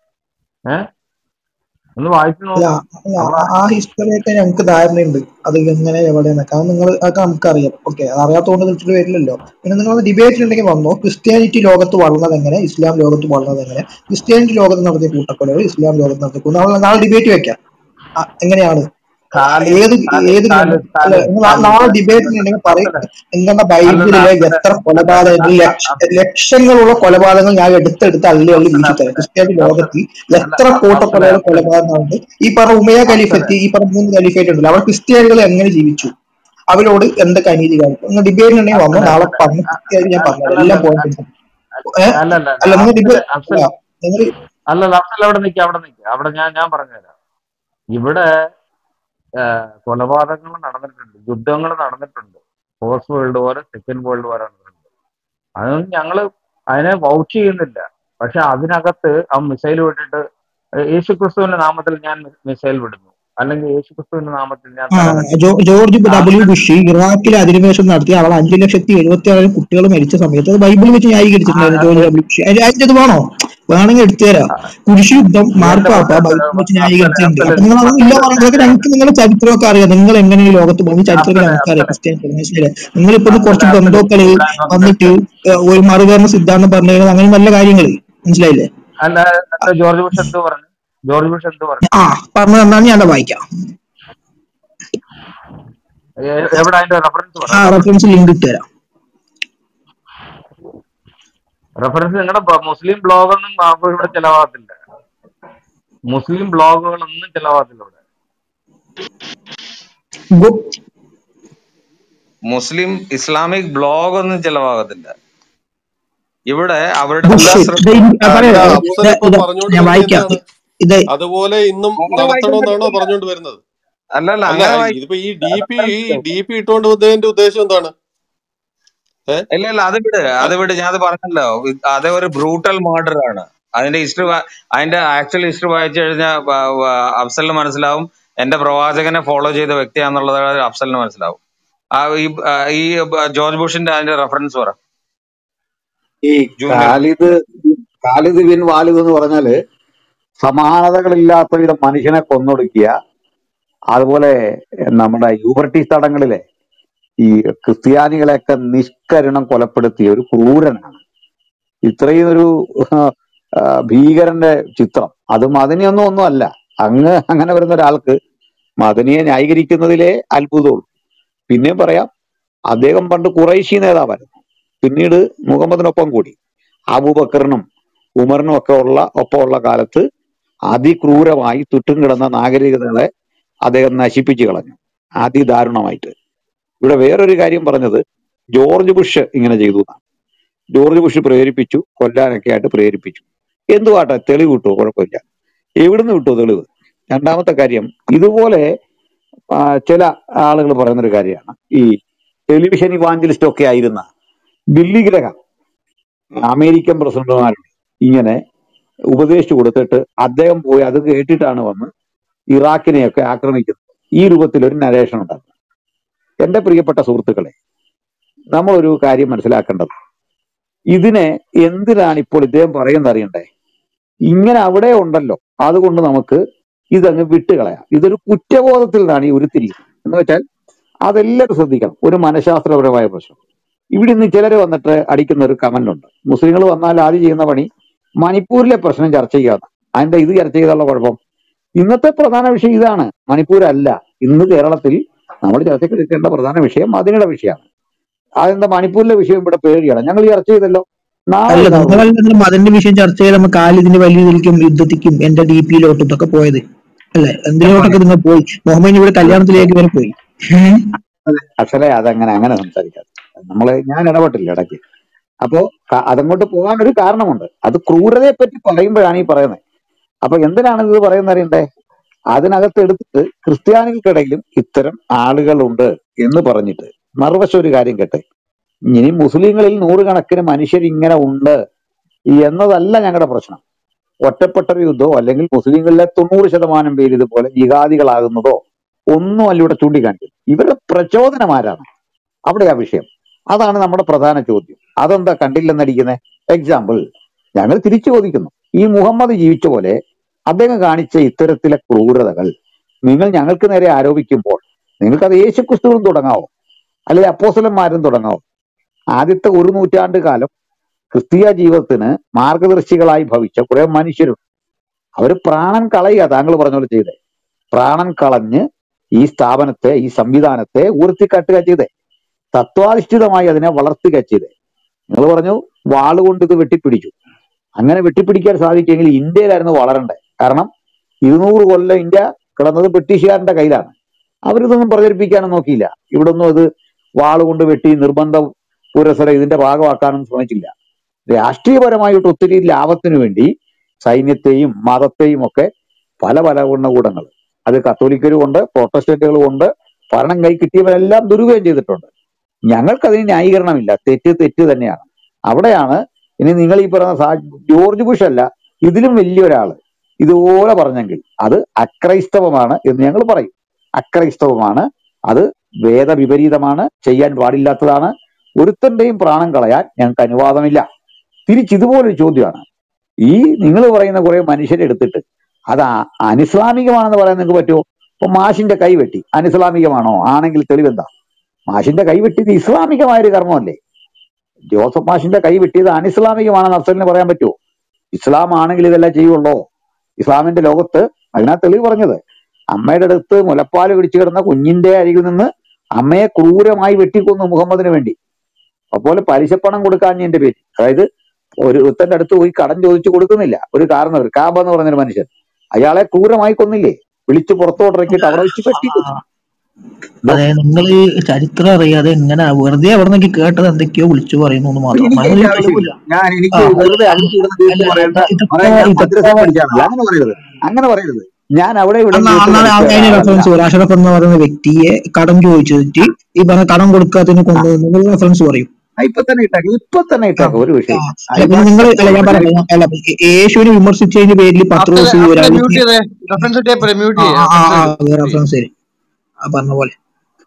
ഏഹ് ഒന്ന് വായിച്ചു അല്ല നോക്ക് അല്ല, അപ്പൊ ആ ഹിസ്റ്ററിയൊക്കെ ഞങ്ങൾക്ക് ധാരണയുണ്ട് അത് എങ്ങനെ എവിടെയെന്നൊക്കെ അത് നിങ്ങൾ അതൊക്കെ നമുക്കറിയാം ഓക്കെ അത് അറിയാത്തതുകൊണ്ട് വിളിച്ചിട്ട് വരില്ലല്ലോ പിന്നെ നിങ്ങൾ ഡിബേറ്റിലുണ്ടെങ്കിൽ വന്നോ ക്രിസ്ത്യാനിറ്റി ലോകത്ത് വളർന്നത് എങ്ങനെ ഇസ്ലാം ലോകത്ത് വളർന്നത് എങ്ങനെ ക്രിസ്ത്യാനിറ്റി ലോകത്ത് നടത്തിയ കൂട്ടക്കൊലകൾ ഇസ്ലാം ലോകത്ത് നടത്തിയ കൂട്ട- നാളെ നാളെ ഡിബേറ്റ് വെക്കാം ആ, എങ്ങനെയാണ് ഖാലിദ് ഏത് ഖാലിദ് ഏത് ഖാലിദ് അല്ല ഖാലിദ് നിങ്ങൾ നാ- നാളെ ഖാലിദ് ഡിബേറ്റിനുണ്ടെങ്കിൽ പറയും അല്ലല്ല നിങ്ങളുടെ ബൈബിളിലെ അല്ലല്ല എത്ര കൊലപാതകങ്ങൾ ലക്ഷ ലക്ഷങ്ങളുള്ള കൊലപാതകങ്ങൾ ഞാൻ എടുത്തെടുത്ത് അള്ളി അള്ളി വീശി തരാം ക്രിസ്ത്യാനി ലോകത്തിൽ അല്ല എത്ര അഫ്സലെ കൂട്ടക്കൊലകൾ അഫ്സലെ കൊലപാതകങ്ങളുണ്ട് ഈ പറഞ്ഞ ഉമയ അഫ്സലെ ഖലീഫത്ത് ഈ പറഞ്ഞ മൂന്ന് ഖലീഫേറ്റ് ഉണ്ടല്ലോ അവർ ക്രിസ്ത്യാനികൾ എങ്ങനെ ജീവിച്ചു അവരോട് എന്തൊക്കെ അനീതി കാണിക്കും നിങ്ങൾ ഡിബേറ്റിനുണ്ടെങ്കിൽ വന്നോ അഫ്സലെ നാളെ അഫ്സലെ പറഞ്ഞ് കൃത്യമായിട്ട് ഞാൻ പറഞ്ഞുതരാം അല്ലല്ല എല്ലാം പോയിന്റ് ഏഹ് അല്ലല്ല അല്ല നിങ്ങൾ ഡിബേ അഫ്സലെ അല്ല അഫ്സൽ നിങ്ങൾ അല്ലല്ല അഫ്സൽ അവിടെ നിൽക്കുക അവിടെ നിൽക്കുക അവിടെ ഞാൻ ഞാൻ പറഞ്ഞുതരാം ഇവിടെ ഏഹ്, കൊലപാതകങ്ങൾ നടന്നിട്ടുണ്ട് യുദ്ധങ്ങൾ നടന്നിട്ടുണ്ട് first world war second world war നടന്നിട്ടുണ്ട് അതൊന്നും ഞങ്ങള് അതിനെ വൗച്ച് ചെയ്യുന്നില്ല പക്ഷെ അതിനകത്ത് ആ മിസൈൽ വിട്ടിട്ട് യേശു ക്രിസ്തുവിന്റെ നാമത്തിൽ ഞാൻ മിസൈൽ വിടുന്നു അല്ലെങ്കിൽ യേശു ക്രിസ്തുവിന്റെ നാമത്തിൽ ഞാൻ ആ തലകത്തി ജോ- ജോർജ് ഡബ്ല്യു അങ്ങനെ ബുഷ് ഇറാഖിൽ അധിനിവേശം നടത്തി അവൾ അഞ്ചു ലക്ഷത്തി എഴുപത്തി ആറ് കുട്ടികൾ മരിച്ച സമയത്ത് അത് ബൈബിളിൽ വെച്ച് ആ, ന്യായീകരിച്ചിട്ടുണ്ടായിരുന്നു ജോർജ് അത് ഡബ്ല്യു ബുഷ് അതിന്റെ അതിന്റെ ഇത് വേണോ വേണമെങ്കിൽ എടുത്തു തരാം ആ, കുരിശ് യുദ്ധം എന്റെ മാർപ്പാപ്പ പൊന്നെ ബൈബിളിൽ വെച്ച് അഫ്സലെ ന്യായീകരിച്ചിട്ടുണ്ട് അഫ്സലെ അപ്പൊ നിങ്ങൾ അത് ഇല്ല അഫ്സലെ പറയുമ്പോഴൊക്കെ ഞാൻ ഞങ്ങൾക്ക് നിങ്ങളുടെ ചരിത്രമൊക്കെ അറിയാം നിങ്ങൾ എങ്ങനെ ഈ ലോകത്ത് പോകുന്ന ചരിത്രമൊക്കെ അഫ്സലെ ഞങ്ങൾക്ക് അറിയാം അഫ്സലെ ക്രിസ്ത്യാനി മനസ്സിലായില്ലേ നിങ്ങളിപ്പോ ഇത് അഫ്സലെ കുറച്ച് അഫ്സലെ ബന്ധോക്കള് ഇവിടെ വന്നിട്ട് സംസാരിച്ച ഏഹ്, ഒരു മറുകരണ സിദ്ധാന്തം പറഞ്ഞു കഴിഞ്ഞാൽ അങ്ങനെ നല്ല കാര്യങ്ങൾ മനസ്സിലായില്ലേ അല്ല എന്താ ജോർജ് ബുഷ് എന്ത് പറഞ്ഞു ജോർജ് ബുഷ് എന്ത് പറഞ്ഞു ആ പറഞ്ഞു തന്നാണ് ഞാൻ അത് വായിക്കാം എ- എവിടെ അതിന്റെ റെഫറൻസ് പറ ആ റെഫറൻസ് റെഫറൻസ് ലിങ്ക് ഇട്ടുതരാം റെഫറൻസ് നിങ്ങളുടെ മുസ്ലിം ബ്ലോഗൊന്നും ബാബു ഇവിടെ ചെലവാകത്തില്ല മുസ്ലിം ബ്ലോഗുകളൊന്നും ചെലവാകത്തില്ല ഇവിടെ ഗോ- മുസ്ലിം ഇസ്ലാമിക് ബ്ലോഗ് ഒന്നും ചെലവാകത്തില്ല ഇവിടെ അവരുടെ ബുഷ് കുലശ്ര ഇത് ഇൻ- ആ, അല്ല പറയാം ഇത് അഫ്സൽ ഇപ്പൊ ഇത് പറഞ്ഞുകൊണ്ട് ഞാൻ വരുന്നത് വായിക്കാം എന്താണ് ഇത് അതുപോലെ ഇന്നും അങ്ങനെ വായിക്കാൻ നടത്തണമെന്നാണോ പറ്റില്ല പറഞ്ഞുകൊണ്ട് വരുന്നത് അല്ലല്ല അല്ല അങ്ങനെ വായിക്കാൻ ഇതിപ്പോ ഈ ഡി പി ഈ റെഫറൻസ് ഡി പി ഇട്ടുകൊണ്ട് വന്നതിന്റെ ഉദ്ദേശം എന്താണ് ഏ ഇല്ല ഇല്ല അത് വിട് ആ? അത് വിട് ഞാൻ അത് പറഞ്ഞല്ലോ ഇത് അത് ഒരു ബ്രൂട്ടൽ മർഡർ ആണ് അതിന്റെ ഹിസ്റ്ററി അതിന്റെ ആക്ച്വൽ ഹിസ്റ്ററി വായിച്ചു കഴിഞ്ഞാൽ അഫ്സലിന് മനസ്സിലാവും എന്റെ പ്രവാചകനെ ഫോളോ ചെയ്ത വ്യക്തിയാന്നുള്ളത് അഫ്സലിന് മനസ്സിലാവും ആ ഈ ആ, ഈ ജോർജ് ബുഷിന്റെ അതിന്റെ റെഫറൻസ് പറ ഈ junior Khalid Khalid bin Walid എന്ന് പറഞ്ഞാല് സമാനതകളില്ലാത്ത വിധം മനുഷ്യനെ കൊന്നൊടുക്കിയ അതുപോലെ നമ്മുടെ യൂബർട്ടീസ് തടങ്ങളിലെ ഈ ക്രിസ്ത്യാനികളെയൊക്കെ നിഷ്കരുണം കൊലപ്പെടുത്തിയ ഒരു ക്രൂരനാണ് ഇത്രയും ഒരു ആ, ഭീകരന്റെ ചിത്രം അത് മദനിയൊന്നും ഒന്നും അല്ല അങ്ങ് അങ്ങനെ വരുന്ന ഒരാൾക്ക് മദനിയെ ന്യായീകരിക്കുന്നതിലേ അത്ഭുതമുള്ളൂ പിന്നെയും പറയാം അദ്ദേഹം പണ്ട് കുറേശി നേതാവായിരുന്നു പിന്നീട് മുഹമ്മദിനൊപ്പം കൂടി അബൂബക്കറിനും ഉമറിനും ഒക്കെ ഉള്ള ഒപ്പമുള്ള കാലത്ത് അതിക്രൂരമായി ചുറ്റും കിടന്ന നാഗരികതകളെ അദ്ദേഹം നശിപ്പിച്ചു കളഞ്ഞു അതിദാരുണമായിട്ട് ഇവിടെ വേറൊരു കാര്യം പറഞ്ഞത് ജോർജ് ബുഷ് ഇങ്ങനെ ചെയ്തു എന്നാണ് ജോർജ് ബുഷ് പ്രേരിപ്പിച്ചു കൊല്ലാനൊക്കെ ആയിട്ട് പ്രേരിപ്പിച്ചു എന്തുവാട്ടെ തെളിവ് കിട്ടുമോ കുഴപ്പമില്ല എവിടുന്ന് കിട്ടുമോ തെളിവ് രണ്ടാമത്തെ കാര്യം ഇതുപോലെ ആ, ചില ആളുകൾ പറയുന്നൊരു കാര്യമാണ് ഈ ടെലിവിഷൻ ഇവാഞ്ചലിസ്റ്റ് ഒക്കെ ആയിരുന്ന ബില്ലി ഗ്രഹാം അമേരിക്കൻ പ്രസിഡന്റുമാരോട് ഇങ്ങനെ ഉപദേശിച്ചു കൊടുത്തിട്ട് അദ്ദേഹം പോയി അത് കേട്ടിട്ടാണ് വന്ന് ഇറാഖിനെയൊക്കെ ആക്രമിക്കുന്നത് ഈ രൂപത്തിൽ ഒരു നരേഷൻ ഉണ്ടാകും എന്റെ പ്രിയപ്പെട്ട സുഹൃത്തുക്കളെ നമ്മളൊരു കാര്യം മനസ്സിലാക്കേണ്ടത് ഇതിനെ എന്തിനാണ് ഇപ്പോൾ ഇദ്ദേഹം പറയുന്നത് അറിയണ്ടേ ഇങ്ങനെ അവിടെ ഉണ്ടല്ലോ അതുകൊണ്ട് നമുക്ക് ഇതങ്ങ് വിട്ടുകളയാം ഇതൊരു കുറ്റബോധത്തിൽ നിന്നാണ് ഈ ഉരുത്തിരിയുന്നത് എന്ന് വെച്ചാൽ അതെല്ലാവരും ശ്രദ്ധിക്കണം ഒരു മനഃശാസ്ത്രപരമായ പ്രശ്നം ഇവിടെ ഇന്ന് ചിലർ വന്നിട്ട് അടിക്കുന്ന ഒരു കമന്റ് ഉണ്ട് മുസ്ലിങ്ങൾ വന്നാൽ ആദ്യം ചെയ്യുന്ന പണി മണിപ്പൂരിലെ പ്രശ്നം ചർച്ച ചെയ്യാന്ന് അതിന്റെ ഇത് ചർച്ച ചെയ്തുള്ള കുഴപ്പം ഇന്നത്തെ പ്രധാന വിഷയം ഇതാണ് മണിപ്പൂർ അല്ല ഇന്ന് കേരളത്തിൽ നമ്മൾ ചർച്ചയ്ക്ക് എടുക്കേണ്ട പ്രധാന വിഷയം മദിനയുടെ വിഷയമാണ് അതെന്താ മണിപ്പൂരിലെ വിഷയം ഇവിടെ പേടിയാണ് ഞങ്ങൾ ചർച്ച ചെയ്തല്ലോ നാളെ അല്ല ഉണ്ടാവുള്ളൂ നിങ്ങളല്ലെങ്കിലും അതിന്റെ വിഷയം ചർച്ച ചെയ്ത് നമ്മൾ കാലിദിന്റെ വലിയ ഇതിലേക്കും യുദ്ധത്തിക്കും എന്റെ ഡി പിയിലോട്ടും ഇതൊക്കെ പോയത് അല്ലെ എന്തിലോട്ടൊക്കെ നിങ്ങൾ പോയി മുഹമ്മദ് ഇവിടെ കല്യാണത്തിലേക്ക് വരെ പോയി ഏഹ്? അക്ഷരെ അതങ്ങനെ അങ്ങനെ സംസാരിക്കാതെ നമ്മള് ഞാൻ ഇടപെട്ടില്ല ഇടയ്ക്ക് അപ്പോ ക- അതങ്ങോട്ട് പോകാൻ ഒരു കാരണമുണ്ട് അത് ക്രൂരതയെ പറ്റി പറയുമ്പോഴാണ് ഈ പറയുന്നത് അപ്പൊ എന്തിനാണ് ഇത് പറയുന്നത് അറിയണ്ടേ അതിനകത്ത് എടുത്തിട്ട് ക്രിസ്ത്യാനികൾക്കിടയിലും ഇത്തരം ആളുകളുണ്ട് എന്ന് പറഞ്ഞിട്ട് മറുവശം ഒരു കാര്യം കേട്ടെ ഇനി മുസ്ലിങ്ങളിൽ നൂറുകണക്കിന് മനുഷ്യർ ഇങ്ങനെ ഉണ്ട് എന്നതല്ല ഞങ്ങളുടെ പ്രശ്നം ഒറ്റപ്പെട്ട ഒരു യുദ്ധമോ അല്ലെങ്കിൽ മുസ്ലിങ്ങളിലെ തൊണ്ണൂറ് ശതമാനം പേര് ഇതുപോലെ ജിഹാദികളാകുന്നതോ ഒന്നും അല്ല ഇവിടെ ചൂണ്ടിക്കാണിക്കുന്നത് ഇവരുടെ പ്രചോദനം ആരാണ് അവിടെയാ വിഷയം അതാണ് നമ്മുടെ പ്രധാന ചോദ്യം അതെന്താ കണ്ടില്ലെന്നടിക്കുന്നത് എക്സാമ്പിൾ ഞങ്ങൾ തിരിച്ചു ചോദിക്കുന്നു ഈ മുഹമ്മദ് ജീവിച്ച പോലെ അദ്ദേഹം കാണിച്ച ഇത്തരത്തിലെ ക്രൂരതകൾ നിങ്ങൾ ഞങ്ങൾക്ക് നേരെ ആരോപിക്കുമ്പോൾ നിങ്ങൾക്കത് യേശുക്രിസ്തുവും തുടങ്ങാവോ അല്ലെങ്കിൽ അപ്പോസലന്മാരും തുടങ്ങാവോ ആദ്യത്തെ ഒരു നൂറ്റാണ്ട് കാലം ക്രിസ്തീയ ജീവിതത്തിന് മാർഗദർശികളായി ഭവിച്ച കുറെ മനുഷ്യരുണ്ട് അവര് പ്രാണൻ കളയുക താങ്കൾ പറഞ്ഞ പോലെ ചെയ്തേ പ്രാണൻ കളഞ്ഞ് ഈ സ്ഥാപനത്തെ ഈ സംവിധാനത്തെ ഉയർത്തിക്കാട്ടുക ചെയ്തേ തത്വാധിഷ്ഠിതമായി അതിനെ വളർത്തുക ചെയ്തേ നിങ്ങൾ പറഞ്ഞു വാളുകൊണ്ട് ഇത് വെട്ടിപ്പിടിച്ചു അങ്ങനെ വെട്ടിപ്പിടിക്കാൻ സാധിക്കുമെങ്കിൽ ഇന്ത്യയിലായിരുന്നു വളരണ്ടേ കാരണം ഇരുന്നൂറ് കൊല്ലം ഇന്ത്യ കിടന്നത് ബ്രിട്ടീഷുകാരന്റെ കയ്യിലാണ് അവരിതൊന്നും പ്രചരിപ്പിക്കാനും നോക്കിയില്ല ഇവിടെ ഒന്നും അത് വാളുകൊണ്ട് വെട്ടി നിർബന്ധ പുരസരം ഇതിന്റെ ഭാഗമാക്കാനും ശ്രമിച്ചില്ല രാഷ്ട്രീയപരമായിട്ട് ഒത്തിരി ലാഭത്തിനു വേണ്ടി സൈന്യത്തെയും മതത്തെയും ഒക്കെ പല പല ഗുണകൂടങ്ങൾ അത് കത്തോലിക്കരും ഉണ്ട് പ്രൊട്ടസ്റ്റന്റുകളും ഉണ്ട് ഭരണം കൈ കിട്ടിയവരെല്ലാം ദുരുപയോഗം ചെയ്തിട്ടുണ്ട് ഞങ്ങൾക്ക് അതിന് ന്യായീകരണമില്ല തെറ്റ് തെറ്റ് തന്നെയാണ് അവിടെയാണ് ഇനി നിങ്ങൾ ഈ പറയുന്ന സാ- ജോർജ് ബുഷ് അല്ല ഇതിലും വലിയൊരാള് ഇതുപോലെ പറഞ്ഞെങ്കിൽ അത് അക്രൈസ്തവമാണ് എന്ന് ഞങ്ങൾ പറയും അക്രൈസ്തവമാണ് അത് വേദവിപരീതമാണ് ചെയ്യാൻ പാടില്ലാത്തതാണ് ഒരുത്തന്റെയും പ്രാണം കളയാൻ ഞങ്ങൾക്ക് അനുവാദമില്ല തിരിച്ച് ഇതുപോലൊരു ചോദ്യമാണ് ഈ നിങ്ങൾ പറയുന്ന കുറെ മനുഷ്യരെ എടുത്തിട്ട് അത് അ- അനിസ്ലാമികമാണെന്ന് പറയാൻ നിങ്ങൾക്ക് പറ്റുമോ ഇപ്പൊ മാഷിന്റെ കൈ വെട്ടി അനിസ്ലാമികമാണോ ആണെങ്കിൽ തെളിവെന്താ മാഷിന്റെ കൈ വെട്ടിയത് ഇസ്ലാമികമായ ഒരു കർമ്മമല്ലേ ജോസഫ് മാഷിന്റെ കൈ വെട്ടിയത് അനിസ്ലാമികമാണെന്ന് അഫ്സലിന് പറയാൻ പറ്റുമോ ഇസ്ലാം ആണെങ്കിൽ ഇതെല്ലാം ചെയ്യുള്ളൂ ഇസ്ലാമിന്റെ ലോകത്ത് അതിനാ തെളിവ് പറഞ്ഞത് അമ്മയുടെ അടുത്ത് മുലപ്പാല് പിടിച്ചു കിടന്ന കുഞ്ഞിന്റെ അരികിൽ നിന്ന് അമ്മയെ ക്രൂരമായി വെട്ടിക്കൊന്നു മുഹമ്മദിന് വേണ്ടി അതുപോലെ പലിശപ്പണം കൊടുക്കാഞ്ഞതിന്റെ പേര് അതായത് ഒരു ഒരുത്തന്റെ അടുത്ത് പോയി കടം ചോദിച്ചു കൊടുക്കുന്നില്ല ഒരു കാരണവർ കാബ എന്ന് പറഞ്ഞൊരു മനുഷ്യൻ അയാളെ ക്രൂരമായി കൊന്നില്ലേ വിളിച്ച് പുറത്തോട്ടിറക്കിയിട്ട് അവിടെ വെച്ച് വെട്ടിക്കൊന്നു ഇതോ അതെ നിങ്ങൾ ചരിത്രം അറിയാതെ എങ്ങനെ വെറുതെ അവിടെ നിന്ന് കേട്ടത് എന്തൊക്കെയോ വിളിച്ചു പറയുന്നു എന്ന് അപ്പൊ മാത്രം എനിക്ക് അതിനൊരു അതിന്റെ തെളിവില്ല ആവശ്യമില്ല ഞാൻ ആ എനിക്ക് വെറുതെ അടിച്ചു കിടന്ന് അല്ല തീർത്ത് പറയേണ്ട ഇതൊക്കെ പറയാൻ ഞാൻ ഇതൊക്കെ മദ്രസ പഠിച്ചാണല്ലോ അങ്ങനെ പറയരുത് അങ്ങനെ പറയരുത് ഞാൻ അവിടെ ഇവിടെ അന്ന് കേട്ട് അന്നാണ് പഠിച്ച അതിന് ഒരാളല്ല റെഫറൻസ് പറയും അഷറഫ് എന്ന് പറയുന്ന വ്യക്തിയെ കടം ചോദിച്ചിട്ട് ഈ പറഞ്ഞ കടം കൊടുക്കാത്തതിന് ആ, കൊണ്ടുവന്നു റെഫറൻസ് പറയും ആ, ഇപ്പൊ തന്നെ ഇട്ടേക്കാം ഇപ്പൊ തന്നെ ആ ഇട്ടേക്കാം ഒരു ആ വിഷയം അല്ല പിന്നെ നിങ്ങൾ അല്ല ഞാൻ ഞാൻ പറയാം അല്ല യേ- യേശുവിനെ വിമർശിച്ചതിന്റെ പേരിൽ പത്ത് അഫ്സൽ ദിവസം അഫ്സൽ ഒരാൾ മ്യൂട്ട് ചെയ്തേ റെഫറൻസ് കിട്ടിയപ്പോ മ്യൂട്ട് ആ ചെയ്യേ ആ ആ റെഫറൻസ് തരും മ്യൂട്ട് ചെയ്യേ റെഫറൻസ് തരും ആ പറഞ്ഞ പോലെ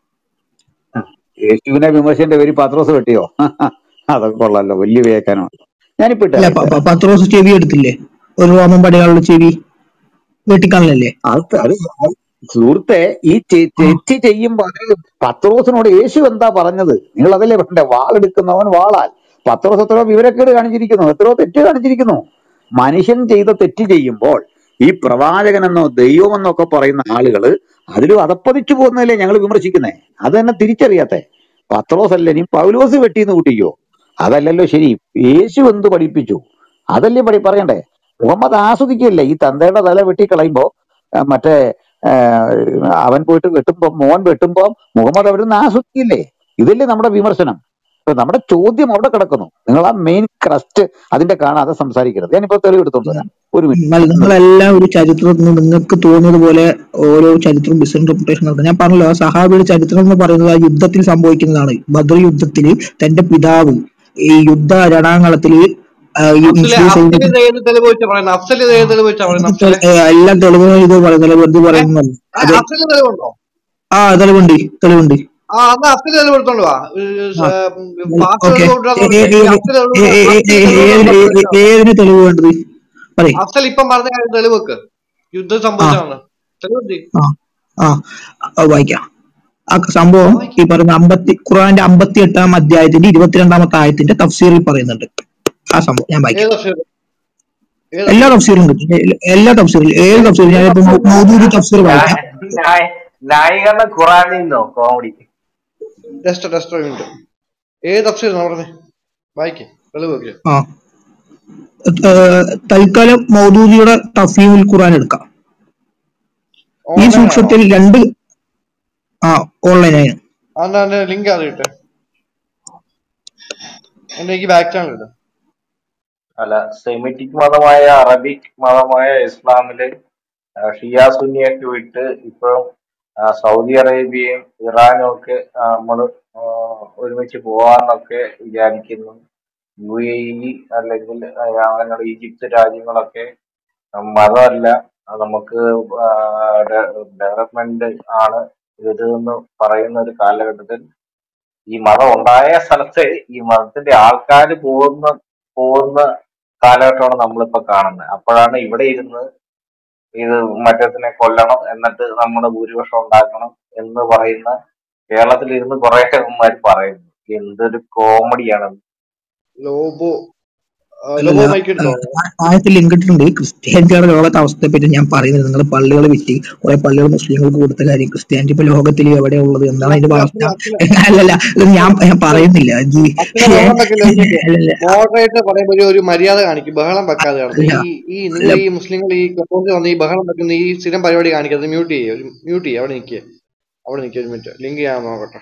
യേശുവിനെ വിമർശന്റെ പേര് പത്രോസ് വെട്ടിയോ അതൊക്കെ കൊള്ളാലോ വലിയ വ്യാഖ്യാനമല്ലോ ഞാനിപ്പോ അല്ല ഇട്ടേരാം പ- ഇട്ടേരാം പ- പത്രോസ് ചെവി എടുത്തില്ലേ ഒരു റോമൻ പടയാളുടെ ചെവി വെട്ടിക്കാണല്ലേ അത് അത് അത് സുഹൃത്തെ ഈ തെ- തെറ്റ് ചെയ്യുമ്പോ അത് പത്രോസിനോട് യേശു എന്താ പറഞ്ഞത് നിങ്ങൾ അതല്ലേ പറഞ്ഞെ വാളെടുക്കുന്നവൻ വാളാൽ പത്രോസ് എത്രയോ വിവരക്കേട് കാണിച്ചിരിക്കുന്നു എത്രയോ തെറ്റ് കാണിച്ചിരിക്കുന്നു മനുഷ്യൻ ചെയ്ത തെറ്റ് ചെയ്യുമ്പോൾ ഈ പ്രവാചകനെന്നോ ദൈവമെന്നോ ഒക്കെ പറയുന്ന ആളുകള് അതിലും അതപ്പതിച്ചു പോകുന്നതല്ലേ ഞങ്ങൾ വിമർശിക്കുന്നേ അത് തന്നെ തിരിച്ചറിയാത്തെ പത്രോസ് അല്ല ഇനി പൗലോസ് വെട്ടിന്ന് കൂട്ടിക്കോ അതല്ലല്ലോ ശരി യേശു എന്ത് പഠിപ്പിച്ചു അതല്ലേ പഠി പറയണ്ടേ മുഹമ്മദ് ആസ്വദിക്കില്ലേ ഈ തന്തയുടെ തല വെട്ടിക്കളയുമ്പോ ആ, മറ്റേ ആ, അവൻ പോയിട്ട് വെട്ടുമ്പോ മോൻ വെട്ടുമ്പോ മുഹമ്മദ് അവിടെ നിന്ന് ആസ്വദിക്കില്ലേ ഇതല്ലേ നമ്മുടെ വിമർശനം ഇപ്പൊ നമ്മുടെ ചോദ്യം അവിടെ കിടക്കുന്നു നിങ്ങൾ ആ മെയിൻ ക്രസ്റ്റ് അതിന്റെ കാണാതെ സംസാരിക്കരുത് ഞാനിപ്പോ തെളിവ് എടുത്തോണ്ട് വരാം ഒരു മിനിറ്റ് നിങ്ങൾ നിങ്ങളെല്ലാം ഒരു ചരിത്രത്തിൽ നിന്ന് നിങ്ങൾക്ക് തോന്നിയത് പോലെ ഓരോ ചരിത്രം ബിസിനസ് ഇന്റർപ്രിട്ടേഷൻ നടത്തുന്നത് ഞാൻ പറഞ്ഞല്ലോ ആ സഹാബിയുടെ ചരിത്രം എന്ന് പറയുന്നത് ആ യുദ്ധത്തിൽ സംഭവിക്കുന്നതാണ് ബദർ യുദ്ധത്തിൽ തന്റെ പിതാവ് ഈ യുദ്ധ രണാങ്കളത്തില് ആ, ഈ അഫ്സൽ മുസ്ലിം അഫ്സൽ സൈന്യത്തിൽ ഇത് ഏത് തെളിവ് വെച്ചാ പറയുന്നത് അഫ്സൽ ഇത് ഏത് തെളിവ് വെച്ചാ പറയുന്നത് തെ- അഫ്സലെ ഏ, എല്ലാ തെളിവുകളും ഇത് പറയുന്നില്ല വെറുതെ പറയുന്നതല്ല അത് അഫ്സൽ തെളിവുണ്ടോ ആ തെളിവുണ്ട് തെളിവുണ്ട് ആ എന്നാ അഫ്സൽ തെളിവ് എടുത്തോണ്ട് വാ ആ പാസ് ഓക്കെ തെളിവ് കൊണ്ടുവരാന്ന് പറഞ്ഞിട്ട് ഈ അഫ്സൽ തെളിവ് അഫ്സൽ തെളിവ് ഏതിന് കൊണ്ടുവരാൻ ഏ- ഏ- ഏതിന് തെളിവ് വേണ്ടത് പറയ് അഫ്സൽ ഇപ്പം പറഞ്ഞ കാര്യം തെളിവ് വെക്ക് യുദ്ധം ആ സംഭവിച്ചതാണ് തെളിവ് എന്ത് ചെയ്യും? ആ ആ അത് വായിക്കാം ആ സംഭവം ഈ പറയുന്ന അമ്പത്തി ഖുറാന്റെ അമ്പത്തി എട്ടാം അധ്യായത്തിന്റെ ഇരുപത്തിരണ്ടാമത്തെ ആയത്തിന്റെ തഫ്സീറിൽ പറയുന്നുണ്ട് ആ സംഭവം ഞാൻ വായിക്കാം ഏത് അഫ്സൽ ഏത് എല്ലാ അഫ്സൽ തഫ്സീറും കിട്ടും എ- എല്ലാ തഫ്സീറും ഏത് ഏത് തഫ്സീറും ഏത് ഞാനിപ്പോ അഫ്സൽ മൗദൂദി തഫ്സീർ വായിക്കാം ന്യായീകരണം ഖുറാനിൽ നിന്നോ കോമഡി ടെസ്റ്റ് ടെസ്റ്റ് ഉണ്ട് ഏത് അഫ്സൽ പറഞ്ഞേ വായിക്കേ തെളിവ് വെക്ക് ആ ഏഹ് തൽക്കാലം മൗദൂദിയുടെ തഫീമുൽ ഖുറാൻ എടുക്കാം ഈ ഓൺലൈൻ ആണോ സൂക്ഷത്തിൽ രണ്ട് ആ ഓൺലൈനായി അതിന്റെ അതിന്റെ ലിങ്ക് അറിയട്ടെ എന്റെ എനിക്ക് ബാക്ക് ചാനൽ ഇടും അല്ല സെമിറ്റിക് മതമായ അറബിക് മതമായ ഇസ്ലാമില് ആ, ഷിയ സുന്നിയൊക്കെ വിട്ട് ഇപ്പോഴും ആ, സൗദി അറേബ്യയും ഇറാനും ഒക്കെ നമ്മൾ ഒരുമിച്ച് പോവാന്നൊക്കെ വിചാരിക്കുന്നു യു എ ഇ അല്ലെങ്കിൽ ആ, അങ്ങനെയുള്ള ഈജിപ്ത് രാജ്യങ്ങളൊക്കെ മതമല്ല അത് നമുക്ക് ഡെവലപ്മെന്റ് ആണ് ഇത് എന്ന് പറയുന്ന ഒരു കാലഘട്ടത്തിൽ ഈ മതം ഉണ്ടായ സ്ഥലത്ത് ഈ മതത്തിന്റെ ആൾക്കാർ പോകുന്ന പോകുന്ന കാലഘട്ടമാണ് നമ്മളിപ്പോ കാണുന്നത് അപ്പോഴാണ് ഇവിടെ ഇരുന്ന് ഇത് മറ്റത്തിനെ കൊല്ലണം എന്നിട്ട് നമ്മുടെ ഭൂരിപക്ഷം ഉണ്ടാക്കണം എന്ന് പറയുന്ന കേരളത്തിൽ ഇരുന്ന് കുറെ മാര് പറയുന്നു എന്തൊരു കോമഡിയാണ് ലോബോ ആ, അല്ലല്ല ലോബോ മൈക്ക് എടുത്തോ ആയത്തിൽ ലിങ്ക് ഇട്ടിട്ടുണ്ട് ക്രിസ്ത്യാനിറ്റിയുടെ ലോകത്തെ അവസ്ഥയെ പറ്റി ഞാൻ പറയുന്നത് നിങ്ങൾ പള്ളികൾ വിറ്റ് കുറെ പള്ളികൾ മുസ്ലിങ്ങൾക്ക് കൊടുത്ത കാര്യം ക്രിസ്ത്യാനിറ്റി ഇപ്പൊ ലോകത്തിൽ എവിടെ ഉള്ളത് എന്താണ് അതിന്റെ അഫ്സൽ അവസ്ഥ അഫ്സൽ അഫ്സൽ അല്ലല്ല ഇത് ഞാൻ ഞാൻ പറയുന്നില്ല ഇത് അച്ഛനെ ബഹളം വെക്കില്ല ഒന്നിക്ക് അല്ലല്ല മോഡറേറ്റർ പറയുമ്പോ ഒരു ഒരു മര്യാദ കാണിക്കും ബഹളം വെക്കാതെ കിടന്ന് അല്ല ഈ ഈ നിങ്ങൾ അല്ല ഈ മുസ്ലിങ്ങൾ ഈ ക്ലബ്ബോസിൽ വന്ന് ഈ ബഹളം വെക്കുന്ന ഈ സ്ഥിരം പരിപാടി കാണിക്കാതെ മ്യൂട്ട് ചെയ്യേ മ്യൂട്ട് ചെയ്യേ അവിടെ നിൽക്കുക അവിടെ നിൽക്കുക ഒരു മിനിറ്റ് ലിങ്ക് ഞാൻ നോക്കട്ടെ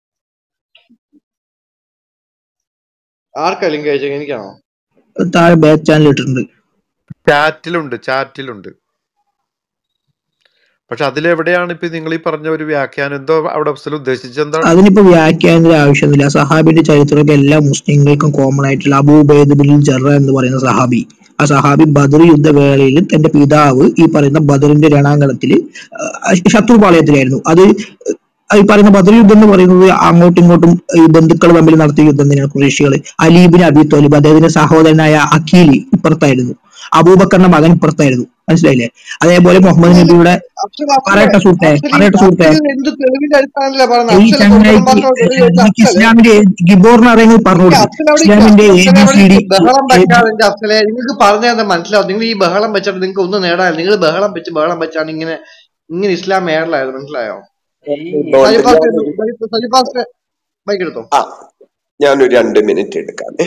ആർക്കാ ലിങ്ക് അയച്ചത് എനിക്കാണോ താഴെ ബാക്ക് ചാനൽ ഇട്ടിട്ടുണ്ട് ചാറ്റിലുണ്ട് ചാറ്റിലുണ്ട് പക്ഷെ അതിലെവിടെയാണ് ഇപ്പൊ നിങ്ങൾ ഈ പറഞ്ഞ ഒരു വ്യാഖ്യാനം എന്തോ അവിടെ അഫ്സൽ ഉദ്ദേശിച്ചത് എന്താണ് അതിനിപ്പോ വ്യാഖ്യാനത്തിന്റെ ആവശ്യമൊന്നുമില്ല സഹാബിന്റെ ചരിത്രമൊക്കെ എല്ലാ മുസ്ലിങ്ങൾക്കും കോമൺ ആയിട്ടുള്ള അബൂബൈദ് ബിൻ ജറ എന്ന് പറയുന്ന സഹാബി ആ സഹാബി ബദർ യുദ്ധവേളയിൽ തന്റെ പിതാവ് ഈ പറയുന്ന ബദറിന്റെ രണാങ്കണത്തിൽ ശത്രുപാളയത്തിലായിരുന്നു അത് ഈ പറയുന്ന ബദർ യുദ്ധം എന്ന് പറയുന്നത് അങ്ങോട്ടും ഇങ്ങോട്ടും ഈ ബന്ധുക്കൾ തമ്മിൽ നടത്തിയ യുദ്ധം തന്നെയാണ് കുറേശികൾ അലീബിൻ അബി തോലിബ് അദ്ദേഹത്തിന്റെ സഹോദരനായ അഖീലി ഇപ്പുറത്തായിരുന്നു അബൂബക്കറിന്റെ മകൻ ഇപ്പുറത്തായിരുന്നു മനസ്സിലായില്ലേ അതേപോലെ മുഹമ്മദ് നബിയുടെ അഫ്സൽ പറയട്ടെ സുഹൃത്തെ അഫ്സൽ പറയട്ടെ സുഹൃത്തെ അഫ്സൽ എന്ത് തെളിവിന്റെ അടിസ്ഥാനത്തിലാ പറഞ്ഞത് ഈ അഫ്സൽ ചങ്ങായിക്ക് തൊട്ടടുത്ത തെളിവ് വെച്ച എനിക്ക് അഫ്സൽ ഇസ്ലാമിന്റെ ഗിബോറിന് അറിയുന്നത് പറഞ്ഞു ഈ കൊടുക്കും അഫ്സൽ അവിടെ ഇസ്ലാമിന്റെ എ അഫ്സൽ ബി അവിടെ സി ഡി ബഹളം വെക്കാതെ എന്റെ അഫ്സലെ നിങ്ങൾക്ക് പറഞ്ഞു തന്നെ മനസ്സിലാവും നിങ്ങൾ ഈ ബഹളം വെച്ചിട്ട് നിങ്ങൾക്ക് ഒന്നും നേടാനില്ല നിങ്ങൾ ബഹളം വെച്ച് ബഹളം വെച്ചാണ് ഇങ്ങനെ ഇങ്ങനെ ഇസ്ലാം മേടലായത് മനസ്സിലായോ ഇതുകൊണ്ട് സജിഫാസ് ഞാനൊരു സജിഫാസ് ബൈക്ക് എടുത്തോ ആ ഞാനൊരു രണ്ട് മിനിറ്റ് എടുക്കാമേ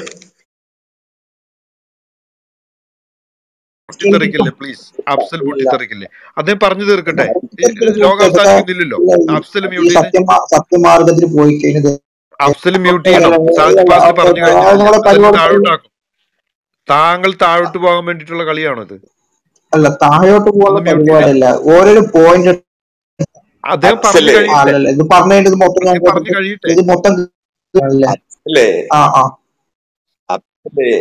പൊട്ടിത്തെറിക്കില്ലേ പ്ലീസ് അഫ്സൽ ഇല്ല പൊട്ടിത്തെറിക്കില്ലേ അദ്ദേഹം പറഞ്ഞു തീർക്കട്ടെ ഈ ഒരിക്കലും ലോകം സുഹൃത്തെ അവസാനിക്കുന്നില്ലല്ലോ ഇല്ല ഈ അഫ്സൽ ഈ മ്യൂട്ട് ചെയ്ത് സത്യ സത്യമാർഗത്തിൽ പോയി കഴിഞ്ഞത് അഫ്സൽ മ്യൂട്ട് ചെയ്യണം സാദിഖ് ഫാസിൽ പറഞ്ഞു കഴിഞ്ഞാൽ നിങ്ങളെ അഫ്സലിനെ പരിപാടി താഴോട്ടാക്കും താങ്കൾ താഴോട്ട് പോകാൻ വേണ്ടിയിട്ടുള്ള കളിയാണോ ഇത് അല്ല താഴോട്ട് പോകുന്ന ഒന്ന് മ്യൂട്ട് ചെയ്തേ പരിപാടിയല്ല ഓരോരോ പോയിന്റ് അദ്ദേഹം പറഞ്ഞു അഫ്സലേ കഴിയട്ടെ അല്ലല്ല ഇത് പറഞ്ഞു കഴിഞ്ഞിട്ട് ഇത് മൊത്തം ഞാൻ അദ്ദേഹം പറഞ്ഞു കേട്ടിട്ട് കഴിയട്ടെ ഇത് മൊത്തം അല്ലേ അഫ്സലേ ആ ആ അഫ്സലേ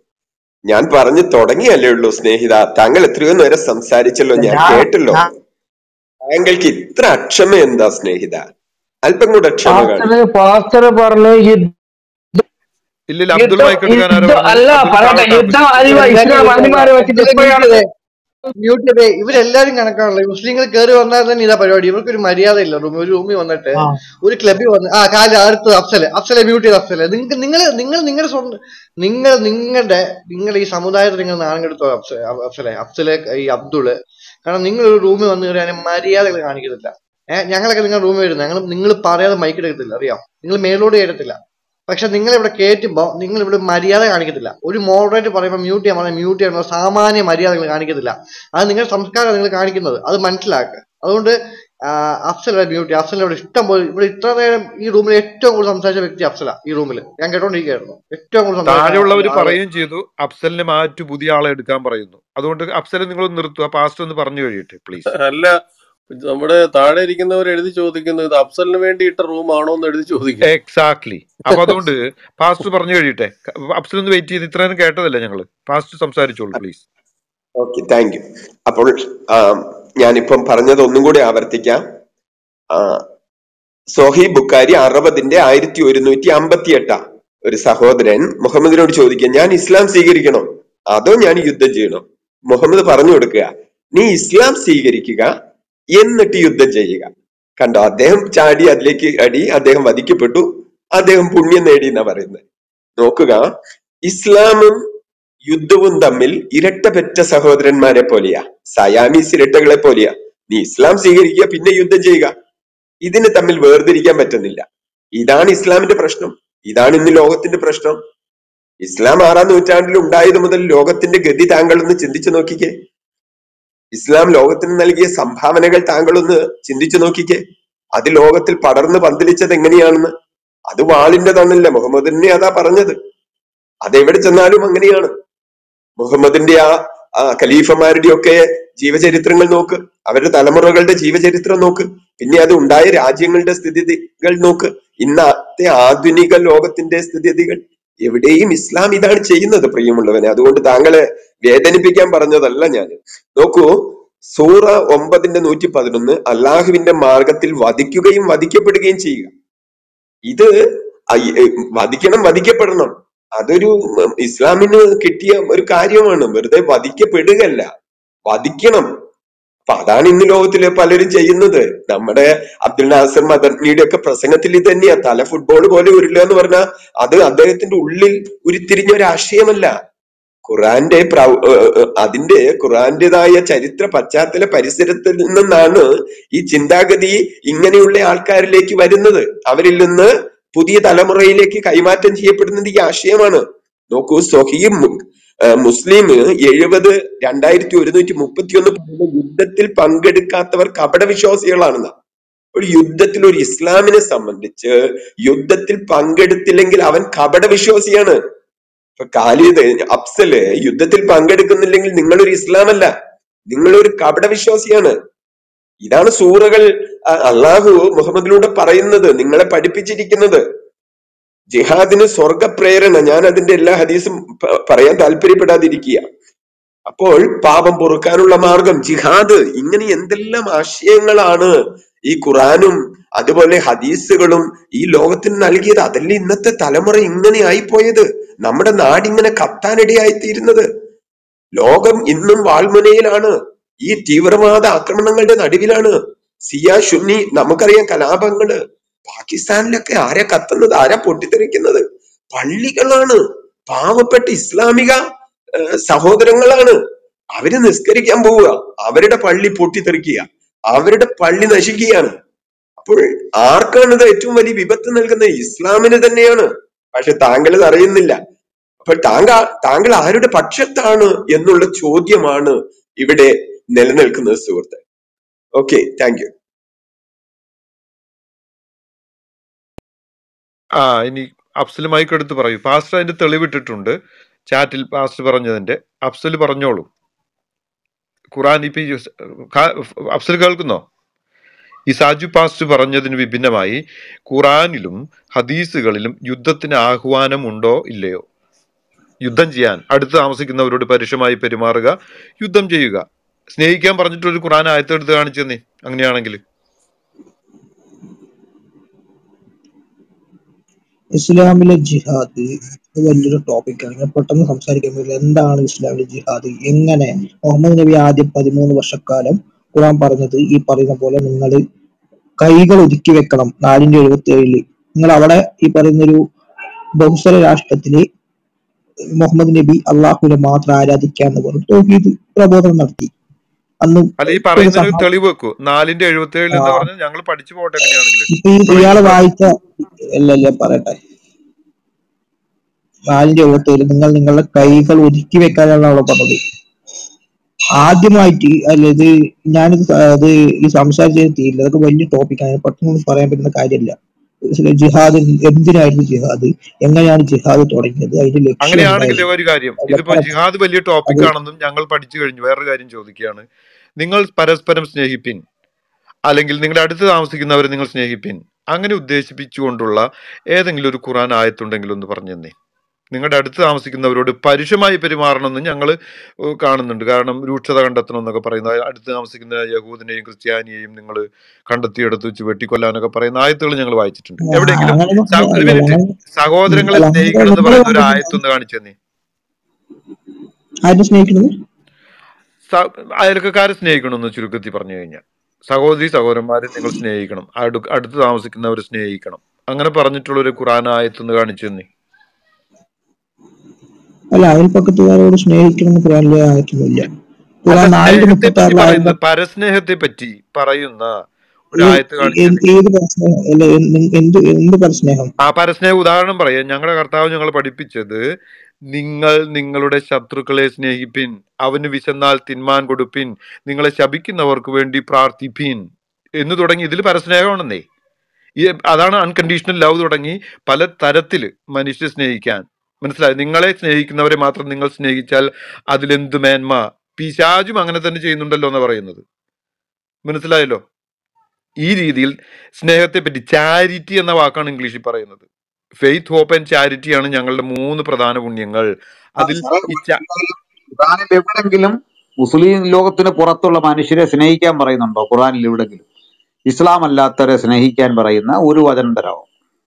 ഞാൻ പറഞ്ഞു തുടങ്ങിയല്ലേ ഉള്ളൂ സ്നേഹിത താങ്കൾ എത്രയോ നേരം സംസാരിച്ചല്ലോ ഞാൻ ഞാൻ കേട്ടല്ലോ ഞാൻ താങ്കൾക്ക് ഇത്ര അക്ഷമ എന്താ സ്നേഹിത അല്പം കൂടെ ക്ഷമ കാണും പാസ്റ്റർ പാസ്റ്റർ പറഞ്ഞു യുദ്ധ ഇല്ലില്ല അബ്ദുൾ യുദ്ധം മൈക്ക് എടുക്കാൻ ആരാ യുദ്ധം പറഞ്ഞത് അല്ല അബ്ദുൾ പറയട്ടെ താഴോട്ടാക്ക് യുദ്ധം അല്ല ഇസ്ലാം മന്ത്രിമാരെ വെച്ചിട്ട് അഫ്സലെ മ്യൂട്ട് എപ്പോഴാണ് ചെയ്തേ മ്യൂട്ട് ചെയ്തേ ഇവരെല്ലാരും കണക്കാണല്ലോ മുസ്ലിങ്ങൾ കയറി വന്നാൽ തന്നെ ഇതാ പരിപാടി ഇവർക്കൊരു മര്യാദ ഇല്ല റൂം ഒരു റൂമിൽ വന്നിട്ട് ആ ഒരു ക്ലബിൽ വന്ന് ആ കാല് അടുത്ത് അഫ്സലെ അഫ്സലെ മ്യൂട്ട് ചെയ്ത് അഫ്സലെ നിങ്ങൾക്ക് നിങ്ങൾ നിങ്ങൾ നിങ്ങളുടെ സ്വന്തം നിങ്ങൾ നിങ്ങളുടെ നിങ്ങൾ ഈ സമുദായത്തിൽ നിങ്ങൾ നാണം കെടുത്തോ അഫ്സലെ അഫ്സലെ അഫ്സലെ ഈ അബ്ദുള് കാരണം നിങ്ങൾ ഒരു റൂമിൽ വന്ന് കയറിയാൽ മര്യാദകൾ കാണിക്കത്തില്ല ഏഹ് ഞങ്ങളൊക്കെ നിങ്ങളുടെ റൂമിൽ വരുന്നത് ഞങ്ങൾ നിങ്ങൾ പറയാതെ മൈക്ക് എടുക്കത്തില്ല അറിയാം നിങ്ങൾ മേലോട്ട് കയറത്തില്ല പക്ഷെ നിങ്ങൾ ഇവിടെ കയറ്റുമ്പോൾ നിങ്ങൾ ഇവിടെ മര്യാദ കാണിക്കത്തില്ല ഒരു മോഡറേറ്റ് പറയുമ്പോൾ മ്യൂട്ട് ചെയ്യാൻ പറഞ്ഞാൽ മ്യൂട്ട് ചെയ്യുമ്പോൾ സാമാന്യ മര്യാദകൾ കാണിക്കത്തില്ല അത് നിങ്ങളുടെ സംസ്കാരം നിങ്ങൾ കാണിക്കുന്നത് അത് മനസ്സിലാക്കുക അതുകൊണ്ട് അഫ്സല മ്യൂട്ട് അഫ്സല ഇവിടെ ഇഷ്ടം പോലെ ഇവിടെ ഇത്ര നേരം ഈ റൂമിൽ ഏറ്റവും കൂടുതൽ സംസാരിച്ച വ്യക്തി അഫ്സല ഈ റൂമിൽ ഞാൻ കേട്ടോണ്ടിരിക്കുകയായിരുന്നു ഏറ്റവും കൂടുതൽ സംസാരിച്ച താഴെയുള്ളവർ ആള് പറയുകയും ചെയ്തു അഫ്സലിനെ മാറ്റി പുതിയ ആളെ എടുക്കാൻ പറയുന്നു അതുകൊണ്ട് അഫ്സലെ നിങ്ങൾ നിർത്തുക ആ പാസ്റ്റ് ഒന്ന് പറഞ്ഞു കഴിയട്ടെ പ്ലീസ് അല്ല നമ്മുടെ താഴെ ഇരിക്കുന്നവർ എഴുതി ചോദിക്കുന്നത് ഇത് അഫ്സലിന് വേണ്ടി ഇട്ട റൂമാണോ എന്ന് എഴുതി ചോദിക്കുന്നു എക്സാക്ട്ലി അപ്പൊ അതുകൊണ്ട് പാസ്റ്റ് പറഞ്ഞു കഴിയട്ടെ അഫ്സൽ ഒന്ന് വെയിറ്റ് ചെയ്ത് ഇത്ര നേരം കേട്ടതല്ലേ ഞങ്ങള് പാസ്റ്റ് സംസാരിച്ചോളൂ പ്ലീസ് ഓക്കെ താങ്ക് യു അപ്പോൾ ആ, ഞാനിപ്പം പറഞ്ഞത് ഒന്നും കൂടി ആവർത്തിക്കാം ആ, സോഹി ബുക്കാരി അറുപതിന്റെ ആയിരത്തി ഒരുന്നൂറ്റി അമ്പത്തി എട്ടാ ഒരു സഹോദരൻ മുഹമ്മദിനോട് ചോദിക്കുക ഞാൻ ഇസ്ലാം സ്വീകരിക്കണോ അതോ ഞാൻ യുദ്ധം ചെയ്യണോ മുഹമ്മദ് പറഞ്ഞു കൊടുക്കുക നീ ഇസ്ലാം സ്വീകരിക്കുക എന്നിട്ട് യുദ്ധം ചെയ്യുക കണ്ടോ അദ്ദേഹം ചാടി അതിലേക്ക് അടി അദ്ദേഹം വധിക്കപ്പെട്ടു അദ്ദേഹം പുണ്യം നേടി എന്നാ പറയുന്നത് നോക്കുക ഇസ്ലാമും യുദ്ധവും തമ്മിൽ ഇരട്ട പെറ്റ സഹോദരന്മാരെ പോലെയാ സയാമീസ് ഇരട്ടകളെ പോലെയാ നീ ഇസ്ലാം സ്വീകരിക്കുക പിന്നെ യുദ്ധം ചെയ്യുക ഇതിന് തമ്മിൽ വേർതിരിക്കാൻ പറ്റുന്നില്ല ഇതാണ് ഇസ്ലാമിന്റെ പ്രശ്നം ഇതാണ് ഇന്ന് ലോകത്തിന്റെ പ്രശ്നം ഇസ്ലാം ആറാം നൂറ്റാണ്ടിൽ ഉണ്ടായത് മുതൽ ലോകത്തിന്റെ ഗതി താങ്കളൊന്ന് ചിന്തിച്ചു നോക്കിക്കേ ഇസ്ലാം ലോകത്തിന് നൽകിയ സംഭാവനകൾ താങ്കളൊന്ന് ചിന്തിച്ചു നോക്കിക്കേ അത് ലോകത്തിൽ പടർന്ന് പന്തലിച്ചത് എങ്ങനെയാണെന്ന് അത് വാളിന്റെ തന്നല്ല മുഹമ്മദിനെ അതാ പറഞ്ഞത് അതെവിടെ ചെന്നാലും അങ്ങനെയാണ് മുഹമ്മദിന്റെ ആ ആ ഖലീഫമാരുടെ ഒക്കെ ജീവചരിത്രങ്ങൾ നോക്ക് അവരുടെ തലമുറകളുടെ ജീവചരിത്രം നോക്ക് പിന്നെ അത് ഉണ്ടായ രാജ്യങ്ങളുടെ സ്ഥിതികൾ നോക്ക് ഇന്നത്തെ ആധുനിക ലോകത്തിന്റെ സ്ഥിതിഗതികൾ എവിടെയും ഇസ്ലാം ഇതാണ് ചെയ്യുന്നത് പ്രിയമുള്ളവനെ അതുകൊണ്ട് താങ്കളെ വേദനിപ്പിക്കാൻ പറഞ്ഞതല്ല ഞാൻ നോക്കൂ സൂറ ഒമ്പതിന്റെ നൂറ്റി പതിനൊന്ന് അള്ളാഹുവിന്റെ മാർഗത്തിൽ വധിക്കുകയും വധിക്കപ്പെടുകയും ചെയ്യുക ഇത് അയ്- എ, വധിക്കണം വധിക്കപ്പെടണം അതൊരു ഉം, ഇസ്ലാമിന് കിട്ടിയ ഒരു കാര്യമാണ് വെറുതെ വധിക്കപ്പെടുകയല്ല വധിക്കണം അപ്പൊ അതാണ് ഇന്ന് ലോകത്തില് പലരും ചെയ്യുന്നത് നമ്മുടെ അബ്ദുൽ നാസർ മദനിയുടെ ഒക്കെ പ്രസംഗത്തിൽ ഇത് തന്നെയാ തല ഫുട്ബോൾ പോലെ ഉരുളുക എന്ന് പറഞ്ഞാൽ അത് അദ്ദേഹത്തിന്റെ ഉള്ളിൽ ഉരുത്തിരിഞ്ഞ ഒരു ആശയമല്ല ഖുറാന്റെ പ്രൗ- ഏ, ഏ, അതിന്റെ ഖുറാന്റേതായ ചരിത്ര പശ്ചാത്തല പരിസരത്തിൽ നിന്നാണ് ഈ ചിന്താഗതി ഇങ്ങനെയുള്ള ആൾക്കാരിലേക്ക് വരുന്നത് അവരിൽ നിന്ന് പുതിയ തലമുറയിലേക്ക് കൈമാറ്റം ചെയ്യപ്പെടുന്നത് ഈ ആശയമാണ് നോക്കൂ സൊഹീം മുസ്ലിം എഴുപത് രണ്ടായിരത്തി ഒരുന്നൂറ്റി മുപ്പത്തി ഒന്ന് യുദ്ധത്തിൽ പങ്കെടുക്കാത്തവർ കപടവിശ്വാസികളാണെന്ന് ഒരു യുദ്ധത്തിൽ ഒരു ഇസ്ലാമിനെ സംബന്ധിച്ച് യുദ്ധത്തിൽ പങ്കെടുത്തില്ലെങ്കിൽ അവൻ കപടവിശ്വാസിയാണ് ഇപ്പൊ ഖാലിദ് അഫ്സല് യുദ്ധത്തിൽ പങ്കെടുക്കുന്നില്ലെങ്കിൽ നിങ്ങളൊരു ഇസ്ലാമല്ല നിങ്ങളൊരു കപടവിശ്വാസിയാണ് ഇതാണ് സൂറകൾ അ- അള്ളാഹു മുഹമ്മദിലൂടെ പറയുന്നത് നിങ്ങളെ പഠിപ്പിച്ചിരിക്കുന്നത് ജിഹാദിന് സ്വർഗ പ്രേരണ ഞാൻ അതിന്റെ എല്ലാ ഹദീസും പ- പറയാൻ താല്പര്യപ്പെടാതിരിക്കുക അപ്പോൾ പാപം പൊറുക്കാനുള്ള മാർഗം ജിഹാദ് ഇങ്ങനെ എന്തെല്ലാം ആശയങ്ങളാണ് ഈ ഖുറാനും അതുപോലെ ഹദീസുകളും ഈ ലോകത്തിന് നൽകിയത് അതല്ലേ ഇന്നത്തെ തലമുറ ഇങ്ങനെ ആയിപ്പോയത് നമ്മുടെ നാടിങ്ങനെ കത്താനിടയായി തീരുന്നത് ലോകം ഇന്നും വാൾമുനയിലാണ് ഈ തീവ്രവാദ ആക്രമണങ്ങളുടെ നടുവിലാണ് സിയ ഷുന്നി നമുക്കറിയാം കലാപങ്ങള് പാകിസ്ഥാനിലൊക്കെ ആരാ കത്തുന്നത് ആരാ പൊട്ടിത്തെറിക്കുന്നത് പള്ളികളാണ് പാവപ്പെട്ട ഇസ്ലാമിക ഏഹ്, സഹോദരങ്ങളാണ് അവര് നിസ്കരിക്കാൻ പോവുക അവരുടെ പള്ളി പൊട്ടിത്തെറിക്കുക അവരുടെ പള്ളി നശിക്കുകയാണ് അപ്പോൾ ആർക്കാണ് ഇത് ഏറ്റവും വലിയ വിപത്ത് നൽകുന്നത് ഇസ്ലാമിന് തന്നെയാണ് പക്ഷെ താങ്കൾ ഇത് അറിയുന്നില്ല അപ്പോൾ താങ്കൾ താങ്കൾ ആരുടെ പക്ഷത്താണ് എന്നുള്ള ചോദ്യമാണ് ഇവിടെ നിലനിൽക്കുന്നത് സുഹൃത്തെ ഓക്കെ താങ്ക് യു ആ ഇനി അഫ്സൽ മൈക്ക് എടുത്ത് പറയൂ പാസ്റ്റർ അതിന്റെ തെളിവിട്ടിട്ടുണ്ട് ചാറ്റിൽ പാസ്റ്റർ പറഞ്ഞതിന്റെ അഫ്സൽ പറഞ്ഞോളൂ ഖുറാൻ ഇപ്പൊ ഈ സ് ഖാ- അഫ്സൽ കേൾക്കുന്നോ ഈ സാജു പാസ്റ്റ് പറഞ്ഞതിന് വിഭിന്നമായി ഖുറാനിലും ഹദീസുകളിലും യുദ്ധത്തിന് ആഹ്വാനം ഉണ്ടോ ഇല്ലയോ യുദ്ധം ചെയ്യാൻ അടുത്ത് താമസിക്കുന്നവരോട് പരുഷമായി പെരുമാറുക യുദ്ധം ചെയ്യുക സ്നേഹിക്കാൻ പറഞ്ഞിട്ടൊരു ഖുറാൻ ആയത്തെടുത്ത് കാണിച്ചു തന്നെ അങ്ങനെയാണെങ്കിൽ ഇസ്ലാമിലെ ജിഹാദ് ഇത് വലിയൊരു ടോപ്പിക്കാണ് ഞാൻ പെട്ടെന്ന് സംസാരിക്കാൻ പറ്റില്ല എന്താണ് ഇസ്ലാമിലെ ജിഹാദ് എങ്ങനെ മുഹമ്മദ് നബി ആദ്യം പതിമൂന്ന് വർഷക്കാലം ഖുറാൻ പറഞ്ഞത് ഈ പറയുന്ന പോലെ നിങ്ങൾ കൈകൾ ഒതുക്കി വെക്കണം നാലിന്റെ എഴുപത്തി ഏഴില് നിങ്ങൾ അവിടെ ഈ പറയുന്ന ഒരു ബഹുസ്വര രാഷ്ട്രത്തില് മുഹമ്മദ് നബി അള്ളാഹുവിനെ മാത്രം ആരാധിക്കുക എന്ന് പറഞ്ഞു തൗഹീദ് പ്രബോധനം നടത്തി അന്ന് അല്ല ഈ ഒരു പറയുന്നതിന് സഹാ തെളിവ് വെക്കൂ നാലിന്റെ എഴുപത്തി ഏഴിൽ ആ, എന്താ പറഞ്ഞത് ഞങ്ങൾ പഠിച്ചു പോട്ടെ എങ്ങനെയാണെങ്കിലും ഇപ്പൊ ഈ പറയൂ ഇയാള് വായിച്ച അല്ല അല്ല പറയട്ടെ നാലിന്റെ എഴുപത്തി ഏഴില് നിങ്ങൾ നിങ്ങളുടെ കൈകൾ ഒതുക്കി വെക്കാനാണ് അവിടെ പറഞ്ഞത് ആദ്യമായിട്ട് അല്ല ഇത് ഞാനിത് സ- ഇത് ഈ സംസാരിച്ചത് തീരില്ല അതൊക്കെ വലിയ ടോപ്പിക്കാണ് പെട്ടെന്ന് പറയാൻ പറ്റുന്ന കാര്യമല്ല ഇതിലെ ജിഹാദ് എന്തിനായിരുന്നു ജിഹാദ് എങ്ങനെയാണ് ജിഹാദ് തുടങ്ങിയത് അതിന്റെ ലക്ഷ്യം അങ്ങനെയാണെങ്കിൽ എന്തായിരുന്നു ഒരു കാര്യം അല്ല, ഇതിപ്പോ പറ- ജിഹാദ് വലിയ അത് ടോപ്പിക് ആണെന്നും ഞങ്ങൾ പഠിച്ചു കഴിഞ്ഞു വേറൊരു കാര്യം ചോദിക്കുകയാണ് നിങ്ങൾ പരസ്പരം സ്നേഹിപ്പിൻ അല്ലെങ്കിൽ നിങ്ങളുടെ അടുത്ത് താമസിക്കുന്നവരെ നിങ്ങൾ സ്നേഹിപ്പിൻ അങ്ങനെ ഉദ്ദേശിപ്പിച്ചുകൊണ്ടുള്ള ഏതെങ്കിലും ഒരു ഖുറാൻ ആയത്തുണ്ടെങ്കിൽ ഒന്ന് പറഞ്ഞു തന്നെ നിങ്ങളുടെ അടുത്ത് താമസിക്കുന്നവരോട് പരുഷമായി പെരുമാറണമെന്ന് ഞങ്ങൾ കാണുന്നുണ്ട് കാരണം രൂക്ഷത കണ്ടെത്തണം എന്നൊക്കെ പറയുന്ന അടുത്ത് താമസിക്കുന്ന യഹൂദിനെയും ക്രിസ്ത്യാനിയെയും നിങ്ങൾ കണ്ടെത്തിയെടുത്ത് വെച്ച് വെട്ടിക്കൊല്ലാനൊക്കെ പറയുന്ന ആയത്തുകൾ ഞങ്ങൾ വായിച്ചിട്ടുണ്ട് ആ, എവിടെയെങ്കിലും അങ്ങനെയൊന്നും സ- അല്ല ഒരു അല്ല മിനിറ്റ് അങ്ങനെ സഹോദരങ്ങളെ അല്ല അങ്ങനെ സ്നേഹിക്കണം എന്ന് നിങ്ങൾ പറയുന്ന ഒരു പറഞ്ഞത് ആയത്തൊന്ന് കാണിച്ചു തന്നെ ആരും സ്നേഹിക്കുന്നത് സ- അയൽക്കാരെ സ്നേഹിക്കണമെന്ന് ചുരുക്കത്തിൽ പറഞ്ഞു കഴിഞ്ഞാൽ സഹോദരി സഹോദരന്മാരെ നിങ്ങൾ സ്നേഹിക്കണം അടു അടുത്ത് താമസിക്കുന്നവരെ സ്നേഹിക്കണം അങ്ങനെ പറഞ്ഞിട്ടുള്ള ഒരു ഖുറാൻ ആയത്തൊന്ന് കാണിച്ചു തന്നെ അല്ല അയൽപ്പക്കത്തുകാരോട് സ്നേഹിക്കണം എന്ന് ഖുറാനിലെ ആയിട്ടൊന്നുമില്ല അല്ല ഖുറാൻ നാലിന്റെ സ്നേഹത്തെ മുപ്പത്തി പറ്റി ആറിൽ പറയുന്ന പരസ്നേഹത്തെ പറ്റി പറയുന്ന ഒരു ഏത് ആയത്ത് കാണിച്ചു ഏത് തന്നെ ഏത് പരസ്നേഹം അല്ല എന്ത് എന്ത് എന്ത് പരസ്നേഹം ആ പരസ്നേഹ ഉദാഹരണം പറയാം ഞങ്ങളുടെ കർത്താവ് ഞങ്ങൾ പഠിപ്പിച്ചത് നിങ്ങൾ നിങ്ങളുടെ ശത്രുക്കളെ സ്നേഹിപ്പിൻ അവന് വിശന്നാൽ തിന്മാൻ കൊടുപ്പിൻ നിങ്ങളെ ശപിക്കുന്നവർക്ക് വേണ്ടി പ്രാർത്ഥിപ്പിൻ എന്ന് തുടങ്ങി ഇതിൽ പരസ്നേഹമാണെന്നേ ഈ അതാണ് അൺകണ്ടീഷണൽ ലവ് തുടങ്ങി പല തരത്തിൽ മനുഷ്യ സ്നേഹിക്കാൻ മനസ്സിലായി നിങ്ങളെ സ്നേഹിക്കുന്നവരെ മാത്രം നിങ്ങൾ സ്നേഹിച്ചാൽ അതിലെന്ത് മേന്മ പിശാചും അങ്ങനെ തന്നെ ചെയ്യുന്നുണ്ടല്ലോ എന്ന് പറയുന്നത് മനസ്സിലായല്ലോ ഈ രീതിയിൽ സ്നേഹത്തെ പറ്റി ചാരിറ്റി എന്ന വാക്കാണ് ഇംഗ്ലീഷിൽ പറയുന്നത് ഫെയ്ത്ത് ഹോപ്പ് ആൻഡ് ചാരിറ്റി ആണ് ഞങ്ങളുടെ മൂന്ന് പ്രധാന പുണ്യങ്ങൾ ആ, അതിൽ സാറേ ഈ ച- ഖുറാനിൽ എവിടെങ്കിലും മുസ്ലിം ലോകത്തിന് പുറത്തുള്ള മനുഷ്യരെ സ്നേഹിക്കാൻ പറയുന്നുണ്ടോ ഖുറാനിൽ എവിടെങ്കിലും ഇസ്ലാം അല്ലാത്തവരെ സ്നേഹിക്കാൻ പറയുന്ന ഒരു വചനം തരാമോ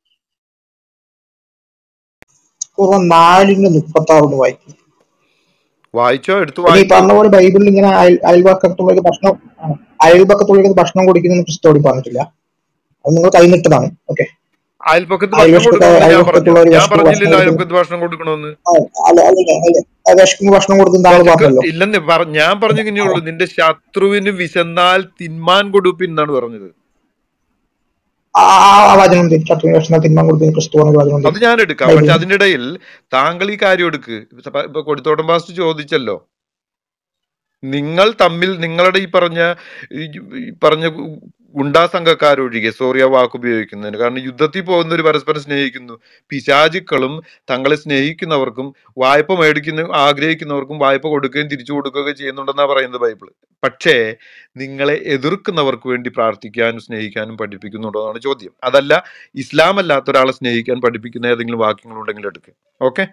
ഖുർആൻ നാലിന്റെ മുപ്പത്തി ആറിന് വായിക്കും വായിച്ചോ എടുത്ത് പിന്നെ ഈ വായിച്ചോ പറഞ്ഞ പോലെ ബൈബിളിൽ ഇങ്ങനെ അയൽ അയൽപക്കത്തുള്ളവർക്ക് ഭക്ഷണം ആ, അയൽപക്കത്തുള്ളവർക്ക് ഭക്ഷണം കൊടുക്കുന്ന ക്രിസ്തോടി പറഞ്ഞിട്ടില്ല അത് നിങ്ങൾ കൈനിട്ടതാണ് ഓക്കെ അയൽപ്പക്കത്ത് ഭക്ഷണം അയൽവശത്ത് കൊടുക്കണമെന്ന് ഞാൻ പറഞ്ഞു അയൽവക്കത്തുള്ളവർ ഞാൻ വിശക്കുമ്പോൾ ഭക്ഷണം പറഞ്ഞില്ലല്ലോ കൊടുക്കുന്നു അയൽപ്പക്കത്ത് ഭക്ഷണം കൊടുക്കണമെന്ന് ആ, അല്ല അല്ല അല്ല ആ വിശക്കുമ്പോൾ ഭക്ഷണം കൊടുക്കുന്ന താങ്കൾ വിശക്ക് പറഞ്ഞല്ലോ ഇല്ലെന്ന് പറ ഞാൻ പറഞ്ഞു ആ, ഇങ്ങനെയുള്ളൂ നിന്റെ ശത്രുവിന് വിശന്നാൽ തിന്മാൻ കൊടുപ്പിൻ എന്നാണ് പറഞ്ഞത് ആ ആ- ആ വചനം തരും ശത്രുവിന് ഭക്ഷണം തിന്മാൻ കൊടുക്കുന്ന ക്രിസ്തു പറഞ്ഞ വചനം അത് തരും ഞാൻ എടുക്കാം പക്ഷെ ബൈബിളിൽ അതിന്റെ ഇടയിൽ താങ്കൾ ഈ കാര്യം എടുക്ക് ഇപ്പൊ ഇപ്പൊ കൊടുത്തോട്ടം പാസ്റ്റ് ചോദിച്ചല്ലോ നിങ്ങൾ തമ്മിൽ നിങ്ങളുടെ ഈ പറഞ്ഞ ഈ ഈ പറഞ്ഞ ഗുണ്ടാ സംഘക്കാരൊഴികെ സോറി ആ വാക്ക് ഉപയോഗിക്കുന്നതിന് കാരണം യുദ്ധത്തിൽ പോകുന്നവർ പരസ്പരം സ്നേഹിക്കുന്നു പിശാചുക്കളും തങ്ങളെ സ്നേഹിക്കുന്നവർക്കും വായ്പ മേടിക്കുന്ന ആഗ്രഹിക്കുന്നവർക്കും വായ്പ കൊടുക്കുകയും തിരിച്ചു കൊടുക്കുകയും ചെയ്യുന്നുണ്ടെന്നാണ് പറയുന്നത് ബൈബിൾ പക്ഷേ നിങ്ങളെ എതിർക്കുന്നവർക്ക് വേണ്ടി പ്രാർത്ഥിക്കാനും സ്നേഹിക്കാനും പഠിപ്പിക്കുന്നുണ്ടോ എന്നാണ് ചോദ്യം അതല്ല ഇസ്ലാം അല്ലാത്ത ഒരാളെ സ്നേഹിക്കാൻ പഠിപ്പിക്കുന്ന ഏതെങ്കിലും വാക്യങ്ങളുണ്ടെങ്കിൽ എടുക്കുക ഓക്കെ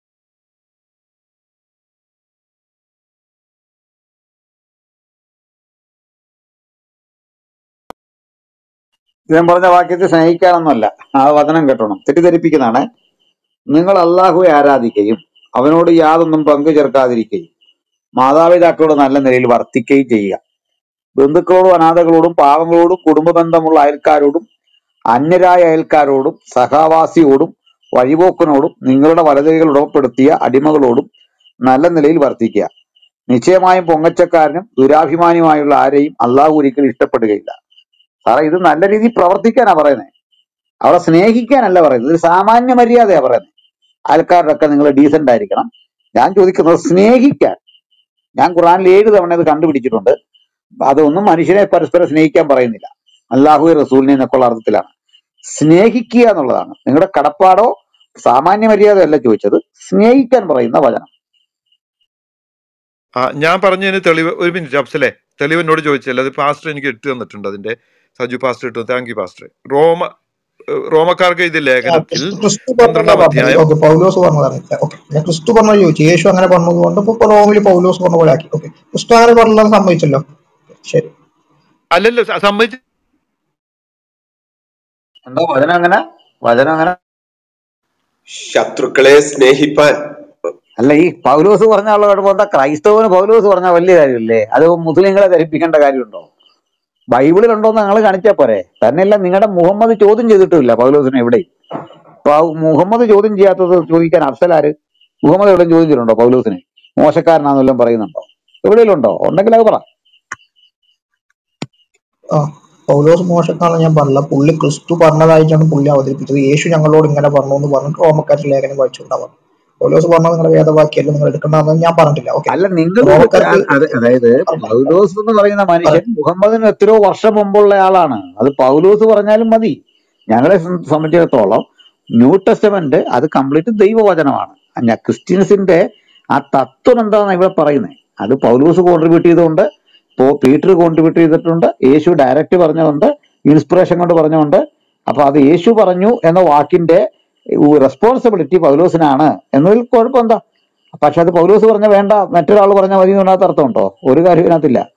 ഞാൻ പറഞ്ഞ വാക്യത്തെ സ്നേഹിക്കാനൊന്നുമല്ല ആ വചനം കേട്ടോണം തെറ്റിദ്ധരിപ്പിക്കുന്നതാണ് നിങ്ങൾ അള്ളാഹുവെ ആരാധിക്കുകയും അവനോട് യാതൊന്നും പങ്കു ചേർക്കാതിരിക്കുകയും മാതാപിതാക്കളോട് നല്ല നിലയിൽ വർത്തിക്കുകയും ചെയ്യുക ബന്ധുക്കളോടും അനാഥകളോടും പാവങ്ങളോടും കുടുംബ ബന്ധമുള്ള അയൽക്കാരോടും അന്യരായ അയൽക്കാരോടും സഹവാസിയോടും വഴിപോക്കനോടും നിങ്ങളുടെ വലതുകൈകൾ ഉടമപ്പെടുത്തിയ അടിമകളോടും നല്ല നിലയിൽ വർത്തിക്കുക നിശ്ചയമായും പൊങ്ങച്ചക്കാരനും ദുരാഭിമാനിയുമായുള്ള ആരെയും അള്ളാഹു ഒരിക്കലും ഇഷ്ടപ്പെടുകയില്ല സാറേ ഇത് നല്ല രീതിയിൽ പ്രവർത്തിക്കാനാ പറയുന്നത് അവളെ സ്നേഹിക്കാനല്ല പറയുന്നത് ഇത് സാമാന്യ മര്യാദയാ പറയുന്നത് ആൾക്കാരുടെയൊക്കെ നിങ്ങൾ ഡീസന്റ് ആയിരിക്കണം ഞാൻ ചോദിക്കുന്നത് സ്നേഹിക്കാൻ ഞാൻ ഖുറാനിൽ ഏഴ് തവണ ഇത് കണ്ടുപിടിച്ചിട്ടുണ്ട് അതൊന്നും മനുഷ്യനെ പരസ്പരം സ്നേഹിക്കാൻ പറയുന്നില്ല അള്ളാഹു റസൂലിനെ എന്നൊക്കെയുള്ള അർത്ഥത്തിലാണ് സ്നേഹിക്കുക എന്നുള്ളതാണ് നിങ്ങളുടെ കടപ്പാടോ സാമാന്യ മര്യാദയല്ല ചോദിച്ചത് സ്നേഹിക്കാൻ പറയുന്ന വചനം ആ ഞാൻ പറഞ്ഞതിന് തെളിവ് ഒരു മിനിറ്റ് അഫ്സലെ തെളിവ് എന്നോട് ചോദിച്ചല്ലേ അത് പാസ്റ്റർ എനിക്ക് ഇട്ട് തന്നിട്ടുണ്ട് അതിന്റെ സജു പാസ്റ്റർ ഇട്ടു താങ്ക് യു പാസ്റ്റർ റോമ ഏഹ് റോമക്കാർക്ക് എഴുതിയ ആ, ലേഖനത്തിൽ ക്രിസ്തു ക്രിസ്തു പറഞ്ഞതാ പന്ത്രണ്ടാം പറഞ്ഞത് അധ്യായം ഓക്കെ പൗലോസ് പറഞ്ഞതാണ് ഓക്കെ ഞാൻ ക്രിസ്തു പറഞ്ഞത് ചോദിച്ചു യേശു അങ്ങനെ പറഞ്ഞതുകൊണ്ട് ഇപ്പൊ റോമിൽ പൗലോസ് പറഞ്ഞ പോലെ ആക്കി ഓക്കെ ക്രിസ്തു അങ്ങനെ പറഞ്ഞത് സമ്മതിച്ചല്ലോ ശരി അല്ലല്ലോ സ- സമ്മതിച്ച് എന്താ വചനം അങ്ങനെ വചനം അങ്ങനെ ശത്രുക്കളെ സ്നേഹിപ്പാൻ അല്ല ഈ പൗലോസ് പറഞ്ഞ ആളുടെ കുഴപ്പം എന്താ ക്രൈസ്തവന് പൗലോസ് പറഞ്ഞ വലിയ കാര്യമില്ലേ അത് മുസ്ലിങ്ങളെ ധരിപ്പിക്കേണ്ട കാര്യമുണ്ടോ ബൈബിളിലുണ്ടോ എന്ന് നിങ്ങൾ കാണിച്ചാൽ പോരെ തന്നെയല്ല നിങ്ങളുടെ മുഹമ്മദ് ചോദ്യം ചെയ്തിട്ടില്ല പൗലോസിനെ എവിടെയും പൗ- മുഹമ്മദ് ചോദ്യം ചെയ്യാത്തത് ചോദിക്കാൻ അഫ്സലാര് മുഹമ്മദ് എവിടെയും ചോദ്യം ചെയ്തിട്ടുണ്ടോ പൗലോസിനെ മോശക്കാരനാണെന്നെല്ലാം പറയുന്നുണ്ടോ എവിടെയെങ്കിലും ഉണ്ടോ ഉണ്ടെങ്കിൽ അത് പറ ആ പൗലോസ് മോശക്കാണെന്ന് ഞാൻ പറഞ്ഞില്ല പുള്ളി ക്രിസ്തു പറഞ്ഞതായിട്ടാണ് പുള്ളി അവതരിപ്പിച്ചത് യേശു ഞങ്ങളോട് ഇങ്ങനെ പറഞ്ഞു എന്ന് പറഞ്ഞിട്ട് റോമക്കാരുടെ ലേഖനം വായിച്ചുകൊണ്ടാ പൗലോസ് പറഞ്ഞത് നിങ്ങളുടെ വേദവാക്യല്ല നിങ്ങൾ എടുക്കേണ്ടതെന്ന് ഞാൻ പറഞ്ഞിട്ടില്ല ഓക്കെ അല്ല നിങ്ങൾ റോമക്കാർക്ക് അതായത് പൗലോസ് എന്ന് പറയുന്ന മനുഷ്യൻ മുഹമ്മദിന് എത്രയോ വർഷം മുമ്പുള്ള ആളാണ് അത് പൗലോസ് പറഞ്ഞാലും മതി ഞങ്ങളെ സം- സംബന്ധിച്ചിടത്തോളം ന്യൂ ടെസ്റ്റമെന്റ് അത് കംപ്ലീറ്റ് ദൈവവചനമാണ് ഞാൻ ക്രിസ്ത്യൻസിന്റെ ആ തത്വം എന്താണെന്ന് ഇവിടെ പറയുന്നത് അത് പൗലോസ് കോൺട്രിബ്യൂട്ട് ചെയ്തുകൊണ്ട് ഇപ്പോ പീറ്റർ കോൺട്രിബ്യൂട്ട് ചെയ്തിട്ടുണ്ട് യേശു ഡയറക്റ്റ് പറഞ്ഞുകൊണ്ട് ഇൻസ്പിറേഷൻ കൊണ്ട് പറഞ്ഞുകൊണ്ട് അപ്പൊ അത് യേശു പറഞ്ഞു എന്ന വാക്കിന്റെ റെസ്പോൺസിബിലിറ്റി പൗലോസിനാണ് എന്നതിൽ കുഴപ്പം എന്താ പക്ഷെ അത് പൗലോസ് പറഞ്ഞ വേണ്ട മറ്റൊരാൾ പറഞ്ഞ മതി എന്നതിനകത്ത് അർത്ഥമുണ്ടോ ഒരു കാര്യം ഇതിനകത്തില്ല